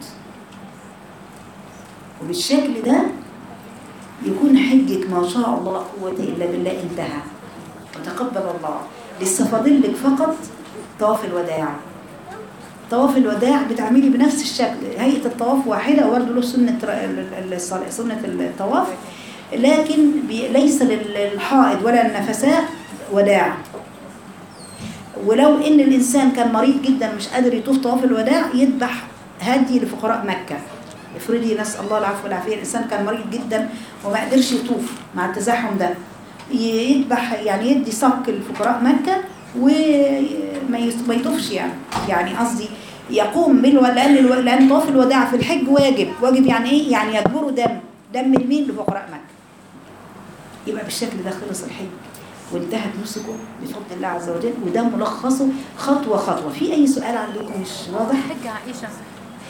وبالشكل ده يكون حجك ما شاء الله لا قوة إلا بالله انتهى وتقبل الله لسه فاضل لك فقط طواف الوداع طواف الوداع بتعملي بنفس الشكل هيئة الطواف واحدة وبرضه له سنة ر- ال- ال- الصلاة- سنة الطواف لكن بي- ليس للحائض ولا النفساء وداع ولو ان الانسان كان مريض جدا مش قادر يطوف طواف الوداع يذبح هدي لفقراء مكه افرضي نسال الله العفو والعافيه الانسان كان مريض جدا وما قدرش يطوف مع التزاحم ده يذبح يعني يدي صك لفقراء مكه وما يس- ما يطوفش يعني يعني قصدي يقوم بالو... لان الو... لان طواف الوداع في الحج واجب واجب يعني ايه يعني يجبروا دم دم لمين لفقراء مكه يبقى بالشكل ده خلص الحج وانتهت نسكه بفضل الله عز وجل وده ملخصه خطوة خطوة في أي سؤال عندكم مش واضح؟ حج عائشة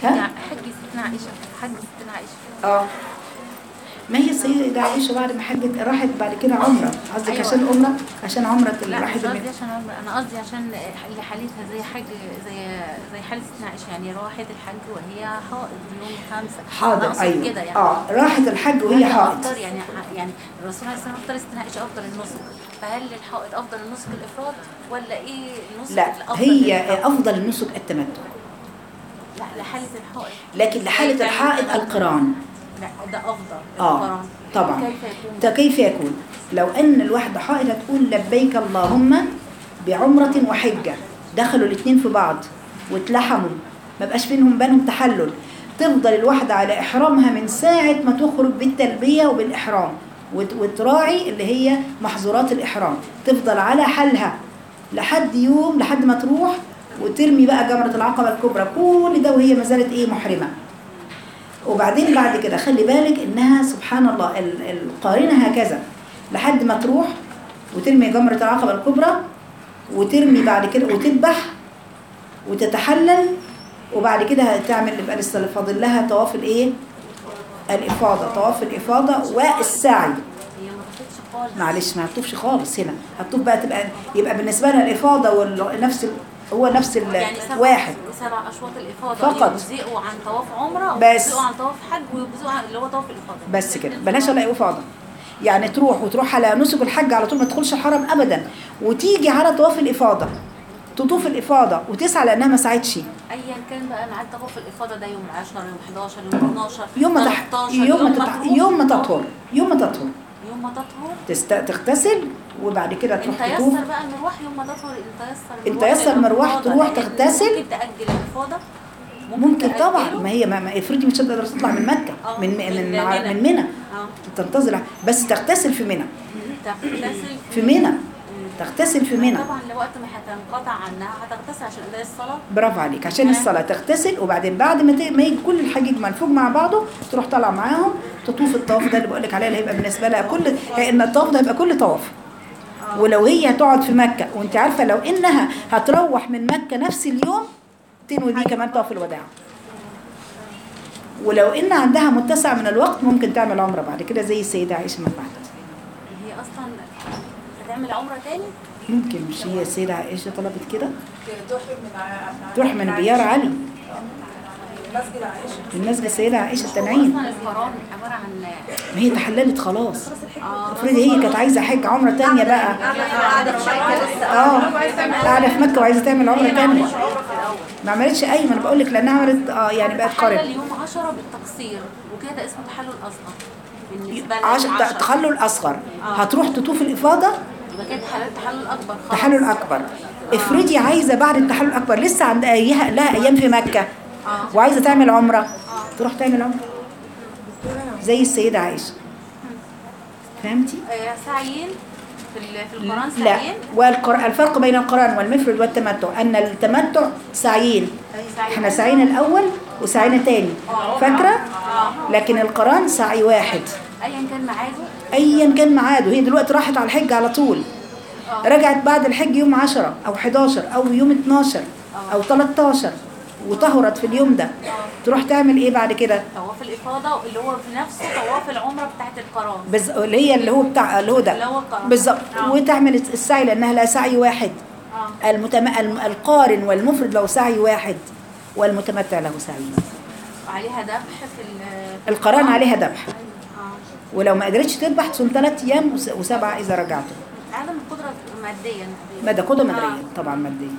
ها؟ حج ستنا عائشة حج ستنا عائشة اه ما هي السيدة عائشة بعد ما حجت راحت بعد كده عمرة قصدك أيوة. عشان عمرة عشان عمرة اللي لا مش راحت قصدي من- عشان عمر انا قصدي عشان اللي حالتها زي حاج زي زي حالة ستنا عائشة يعني راحت الحج وهي حائض يوم خمسة أنا حاضر أقصد ايوه كده يعني اه راحت الحج وهي هل حائض أفضل يعني يعني الرسول عليه الصلاة والسلام اختار ستنا عائشة أفضل النسك فهل الحائض أفضل النسك الإفراد ولا إيه النسك لا الأفضل هي للإفراد؟ افضل النسك التمتع لا لحالة الحائض لكن لحالة الحائض القران لا ده أفضل آه، القران. طبعا. كيف يكون ده كيف يكون لو ان الواحدة حائض هتقول لبيك اللهم بعمرة وحجة دخلوا الاثنين في بعض واتلحموا ما بقاش بينهم بينهم تحلل تفضل الواحدة على إحرامها من ساعة ما تخرج بالتلبية وبالإحرام وت- وتراعي اللي هي محظورات الإحرام تفضل على حالها لحد يوم لحد ما تروح وترمي بقى جمرة العقبة الكبرى كل ده وهي ما زالت إيه محرمة وبعدين بعد كده خلي بالك انها سبحان الله ال- القارنه هكذا لحد ما تروح وترمي جمره العقبه الكبرى وترمي بعد كده وتذبح وتتحلل وبعد كده هتعمل يبقى لسه فاضل لها طواف الايه؟ الافاضه طواف الافاضه والسعي هي ما تاخدش خالص معلش ما هتطوفش خالص هنا هتطوف بقى تبقى يبقى بالنسبه لها الافاضه ونفس هو نفس يعني سبع الواحد سبع اشواط الافاضه فقط. يجزئوا عن طواف عمره بس. ويجزئوا عن طواف حج ويجزئوا عن اللي هو طواف الافاضه بس كده بلاش الاقي افاضه يعني تروح وتروح على نسك الحج على طول ما تدخلش الحرم ابدا وتيجي على طواف الافاضه تطوف الافاضه وتسعى لانها ما ساعدش ايا كان بقى ميعاد طواف الافاضه ده يوم 10 يوم 11 يوم 12 يوم ما تح... 13 يوم ما تح... تروح. يوم ما تطهر يوم ما تطهر يوم ما تطهر تست... تغتسل وبعد كده انت تروح تطوف يسر بقى المروح يوم ما تطهر انت يسر انت يسر المروح للإفاضة، تروح لأن تغتسل. ممكن تاجل الافاضه ممكن طبعا تأجله. ما هي ما, ما افرضي مش هتقدر تطلع من مكه آه، من من من منى. من منى اه تنتظر بس تغتسل في منى تغتسل في منى تغتسل في منى طبعا لوقت ما هتنقطع عنها هتغتسل عشان اداء الصلاه برافو عليك عشان الصلاة تغتسل وبعدين بعد ما ت- ما يجي كل الحجيج منفوج مع بعضه تروح طالعة معاهم تطوف الطواف ده اللي بقول لك عليه اللي هيبقى بالنسبة لها كل ان الطواف ده هيبقى كل طواف ولو هي هتقعد في مكة وانت عارفة لو انها هتروح من مكة نفس اليوم تنوي دي كمان طواف الوداع ولو ان عندها متسع من الوقت ممكن تعمل عمرة بعد كده زي السيدة عائشة ما بعد هي اصلا هتعمل عمره تاني ممكن مش هي السيدة عائشة طلبت كده تروح من ع- تروح من بيار علي مسجد عائشة من مسجد السيدة عائشة التنعيم اصلا القران عباره عن ما هي تحللت خلاص اه افرضي هي كانت عايزه حج عمره تانية بقى قاعدة في مكة لسه اه قاعده في مكه وعايزه تعمل عمره تانية ما عملتش اي ما انا بقول لك لانها عملت اه يعني بقت تحلل قارب يوم 10 بالتقصير وكده ده اسمه تحلل اصغر بالنسبه لي عش... يوم ت- 10. تخلل اصغر هتروح تطوف الافاضه يبقى كده تحلل تحلل اكبر خلاص تحلل اكبر افرضي عايزه بعد التحلل الاكبر لسه عندها أيها- لها ايام في مكه وعايزه تعمل عمره تروح تعمل عمره زي السيده عائشه فهمتي آه، سعيين في ال- في القران لا سعيين والقر... الفرق بين القران والمفرد والتمتع ان التمتع سعيين سعيين. احنا سعينا الاول وسعينا تاني فاكره لكن القران سعي واحد ايا كان ميعاده ايا كان ميعاده هي دلوقتي راحت على الحج على طول رجعت بعد الحج يوم 10 او 11 او يوم 12 او 13 وطهرت في اليوم ده تروح تعمل ايه بعد كده طواف الافاضه اللي هو في نفسه طواف العمره بتاعت القران بز... اللي هي اللي هو بتاع اللي هو اللي ده هو القران بالظبط آه. وتعمل السعي لانها لا سعي واحد اه المتم... الم- القارن والمفرد له سعي واحد والمتمتع له سعي وعليها ذبح في ال- القران عليها ذبح اه ولو ما قدرتش تذبح تصوم ثلاث ايام وس- وسبعه اذا رجعتوا عدم القدره ماديا مدى قدره مدريه طبعا ماديه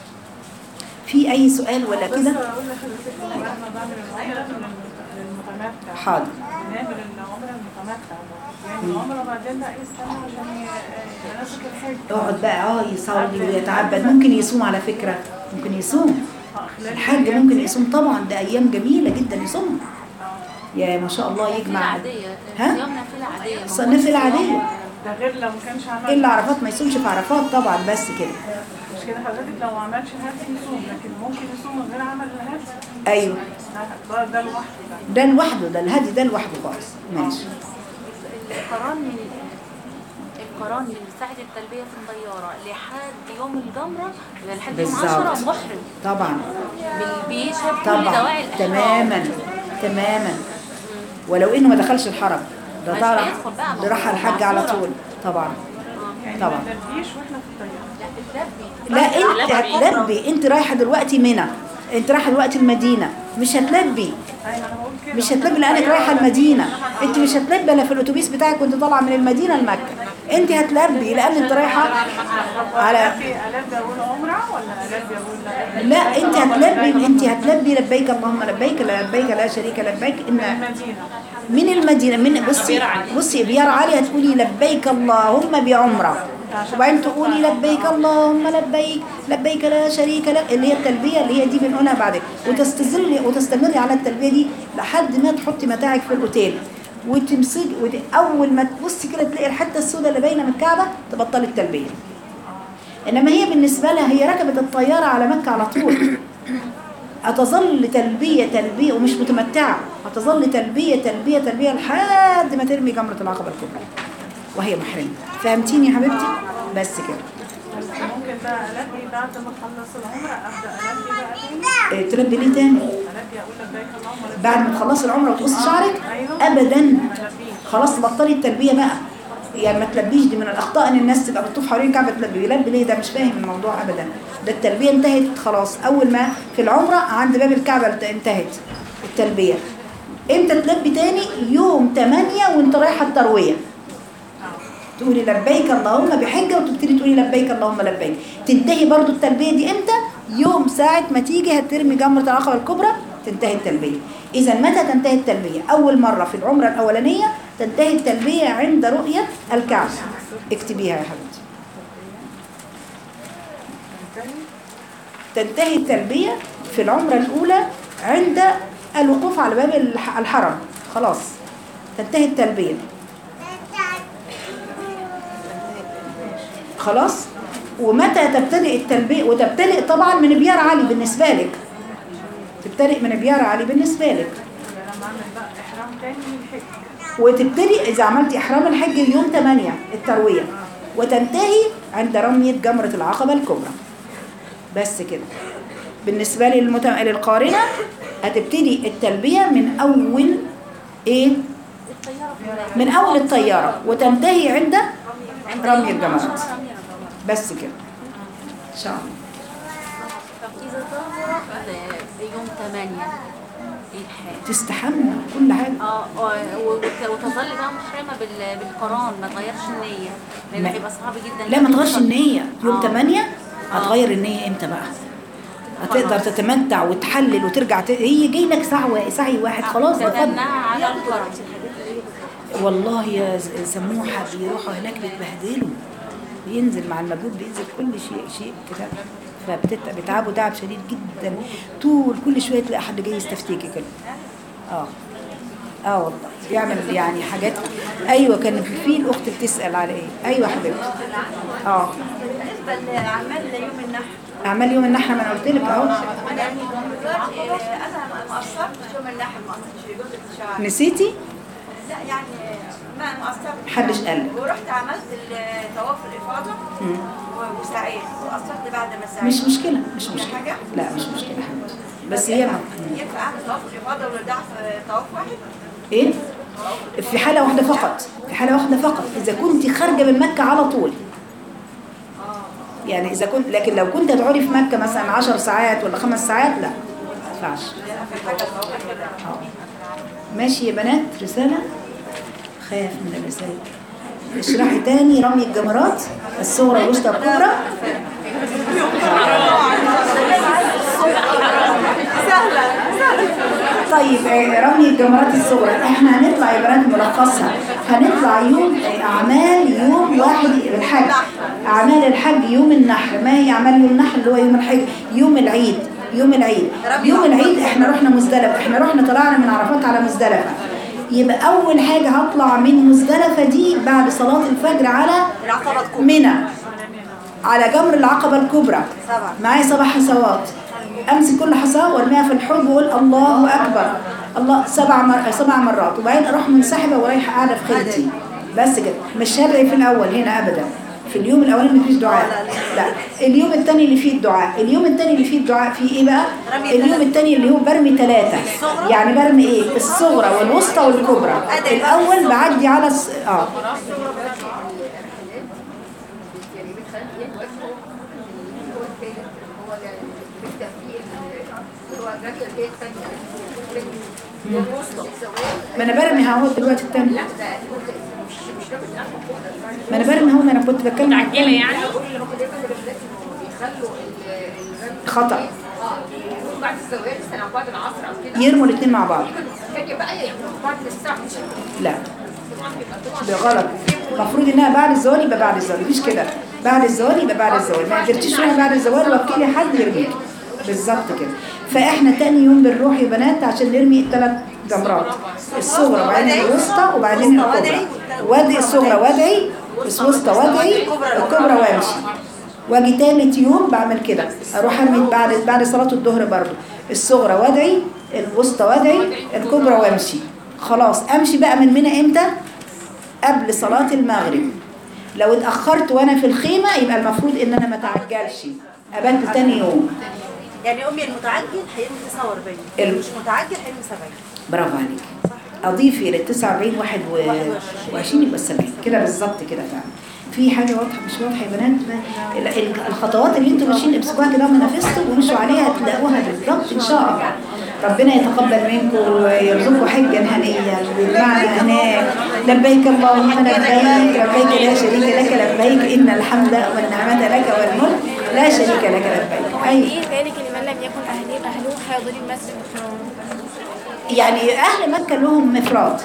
في اي سؤال ولا بس كده اقول لحضرتك ان احنا بعمل العمره للمتمتع حاضر بنعمل العمره المتمتع يعني العمره بعدين بقى يستنى عشان ي- مناسك الحج يقعد بقى اه يصلي ويتعبد ممكن يصوم على فكره ممكن يصوم آه، خلال الحج الأيام ممكن دي. يصوم طبعا ده ايام جميله جدا يصوم آه. يا ما شاء الله نافله يجمع عاديه ها؟ صيام نافله عاديه ص- نافلة عادية. ده غير لو ما كانش عمل الا عرفات ما يصومش في عرفات طبعا بس كده مش كده حضرتك لو ما عملش هاتي يصوم لكن ممكن يصوم من غير عمل الهاتي ايوه ده ده لوحده ده ده لوحده ده الهدي ده لوحده خالص ماشي القران من القران من ساعه التلبيه في الطياره لحد يوم الجمره يبقى لحد يوم بالظبط. 10 محرم طبعا بال- بيشهد كل طبعا دواعي الاحرام تماما تماما ولو انه ما دخلش الحرم ده مش طبعا هيدخل بقى، ده راح على الحج على طول طبعا يعني طبعا. ما تلبيش واحنا في الطياره لا تتلبي لا انت هتلبي انت رايحه دلوقتي منى انت رايحه دلوقتي المدينه مش هتلبي ايوه انا بقول كده مش هتلبي لانك رايحه المدينه انت مش هتلبي الا في الاتوبيس بتاعك وانت طالعه من المدينه لمكه انت هتلبي لان انت رايحه على في الاب اقول عمره ولا الاب اقول لا انت هتلبي انت هتلبي لبيك اللهم لبيك لا لبيك لا شريك لبيك ان المدينه من المدينة من بصي بصي بيار علي هتقولي لبيك اللهم بعمرة وبعدين تقولي لبيك اللهم لبيك لبيك لا شريك لك اللي هي التلبية اللي هي دي بنقولها بعدين وتستمري وتستمري على التلبية دي لحد ما تحطي متاعك في الأوتيل وتمسكي وت- أول ما تبصي كده تلاقي الحتة السوداء اللي باينة من الكعبة تبطلي التلبية إنما هي بالنسبة لها هي ركبت الطيارة على مكة على طول هتظل تلبية تلبية ومش متمتعة هتظل تلبية تلبية تلبية لحد ما ترمي جمرة العقبة الكبرى وهي محرمة فهمتيني يا حبيبتي بس كده بس ممكن بقى البي بعد ما اخلص العمره ابدا البي بقى تاني إيه، تلبي ليه تاني البي اقول لبيك اللهم لبيك بعد ما تخلصي العمرة وتقصي شعرك أيوة. أبدا البي خلاص بطلي التلبية بقى يعني ما تلبيش دي من الأخطاء إن الناس تبقى بتطوف حوالين الكعبة تلبي يلبي ليه ده مش فاهم الموضوع أبدا ده التلبية انتهت خلاص أول ما في العمرة عند باب الكعبة انتهت التلبية امتى تلبي تاني يوم 8 وانت رايحة التروية تقولي لبيك اللهم بحجة وتبتدي تقولي لبيك اللهم لبيك تنتهي برضو التلبية دي امتى يوم ساعة ما تيجي هترمي جمرة العقبة الكبرى تنتهي التلبية إذا متى تنتهي التلبية أول مرة في العمرة الأولانية تنتهي التلبية عند رؤية الكعبة اكتبيها يا حبيبتي تنتهي التلبية في العمرة الأولى عند الوقوف على باب الح- الحرم خلاص تنتهي التلبية خلاص ومتى تبتدئ التلبية وتبتدئ طبعا من بيار علي بالنسبة لك تبتدئ من بيار علي بالنسبة لك لما اعمل بقى احرام تاني من الحج وتبتدي إذا عملتي إحرام الحج اليوم 8 التروية وتنتهي عند رمية جمرة العقبة الكبرى بس كده بالنسبة للمت... للقارنة هتبتدي التلبية من أول إيه؟ من أول الطيارة وتنتهي عند رمي الجمرات بس كده إن شاء الله طب اذا ظهر يوم 8 ايه الحال تستحمى كل حاجة اه آه، وت- وتظل بقى محرمه بال- بالقران ما تغيرش النيه لان ما- هيبقى صعب جدا لا ما تغيرش النية يوم آه. 8 هتغير النية امتى بقى هتقدر تتمتع وتحلل وترجع ت... هي جاي لك سعي سعي واحد خلاص ده فضل تتناها على القران والله يا ز- سموحة بيروحوا هناك بيتبهدلوا بينزل مع المجهود بينزل كل شيء شيء كده فبتتعبوا تعب شديد جدا طول كل شوية تلاقي حد جاي يستفتيكي كده اه اه والله بيعمل يعني حاجات ايوه كان في الاخت بتسال على ايه ايوه حبيبتي اه بالنسبه لاعمال يوم النحر اعمال يوم النحر ما انا قلت لك اهو يعني دلوقتي انا ما قصرتش يوم النحر ما قصرتش في جزء الشعر نسيتي لا يعني ما ما قصرتش محدش قال لك. ورحت عملت طواف الافاضه مم. وسعيت وقصرت بعد ما سعيت مش مشكله مش مشكله حاجة؟ لا مش مشكله حبيبتي بس هي ما- ينفع اعمل طواف الافاضه والوداع في طواف واحد ايه في حالة واحدة فقط في حالة واحدة فقط إذا كنت خارجة من مكة على طول يعني إذا كنت لكن لو كنت هتقعدي في مكة مثلا 10 ساعات ولا خمس ساعات لا ما ينفعش آه. ماشي يا بنات رسالة خاف من الرسالة اشرحي تاني رمي الجمرات الصغرى والوسطى الكبرى طيب آه، رمي الجمرات الصغرى احنا هنطلع يا بنات ملخصها هنطلع يوم آه، اعمال يوم واحد الحج اعمال الحج يوم النحر ما هي اعمال يوم النحر اللي هو يوم الحج يوم العيد يوم العيد يوم العيد احنا رحنا مزدلفه احنا رحنا طلعنا من عرفات على مزدلفه يبقى اول حاجه هطلع من مزدلفه دي بعد صلاه الفجر على العقبه الكبرى منى على جمر العقبة الكبرى سبع. معايا سبع حصوات امسك كل حصاه وارميها في الحوض واقول الله اكبر الله سبع مر... سبع مرات وبعدين اروح منسحبه ورايحه قاعده في خيمتي بس كده مش هدعي في الاول هنا ابدا في اليوم الاولاني مفيش دعاء لا اليوم الثاني اللي فيه الدعاء اليوم الثاني اللي فيه الدعاء فيه ايه بقى اليوم الثاني اللي هو برمي ثلاثة يعني برمي ايه الصغرى والوسطى والكبرى الاول بعدي على الص... اه يعني بتخلي وجهه اللي هو الثالث هو بالتفكير اللي هو الرجل اللي هي الثانيه ما انا برمي اهو دلوقتي الثاني لا ده مش مش راجل اخر ما انا برمي اهو ما انا كنت بتكلم عن متعجلة يعني بيخلوا الرجل خطأ اه يكونوا بعد الزواج مثلا او بعد العصر او كده يرموا الاثنين مع بعض الثانيه بقى يعملوا بعد الساعه 12 لا طبعا بيبقى ده غلط المفروض انها بعد الزوال يبقى بعد الزوال مفيش كده بعد الزوال يبقى بعد الزوال ما قدرتيش تروحي بعد الزوال وكيلي حد يرميك بالظبط كده فاحنا تاني يوم بنروح يا بنات عشان نرمي ثلاث جمرات الصغرى وبعدين الوسطى وبعدين الكبرى وادي الصغرى وادعي الوسطى وادعي الكبرى وامشي واجي تالت يوم بعمل كده اروح ارمي بعد بعد صلاه الظهر برضه الصغرى وادعي الوسطى وادعي الكبرى وامشي خلاص امشي بقى من منى امتى قبل صلاة المغرب لو اتأخرت وانا في الخيمة يبقى المفروض ان انا ما اتعجلش ابات تاني يوم يعني امي المتعجل هيرمي 49 ال- اللي مش متعجل هيرمي 70 برافو عليك اضيفي لل 49 واحد و20 يبقى 70 كده بالظبط كده فعلا في حاجة واضحة مش واضحة يا بنات ال- ال- الخطوات اللي انتوا ماشيين امسكوها كده ومنافستوا ومشوا عليها تلاقوها بالظبط ان شاء الله ربنا يتقبل منكم ويرزقكم حجا هنيا بالمعنى هناك لبيك اللهم لبيك لبيك لا شريك لك لبيك ان الحمد والنعمة لك والملك لا شريك لك لبيك اي ايه ذلك لمن لم يكن اهله اهله حاضري المسجد الحرام يعني اهل مكة لهم مفراد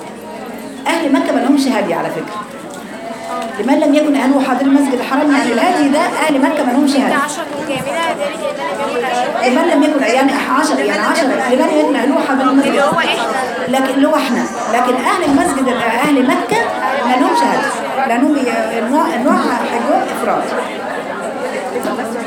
اهل مكة ما لهمش هدي على فكرة لمن لم يكن اهله حاضر المسجد الحرام يعني الهدي ده اهل مكة ما لهمش هدي عشرة كاملة ذلك لمن لم يكن اهله لمن لم يكن يعني 10 يعني 10 لمن يكن اهله حاضر المسجد هو احنا لكن اللي هو احنا لكن اهل المسجد اهل مكة ما لهمش هدي لانهم بي- النوع النوع حجهم افراد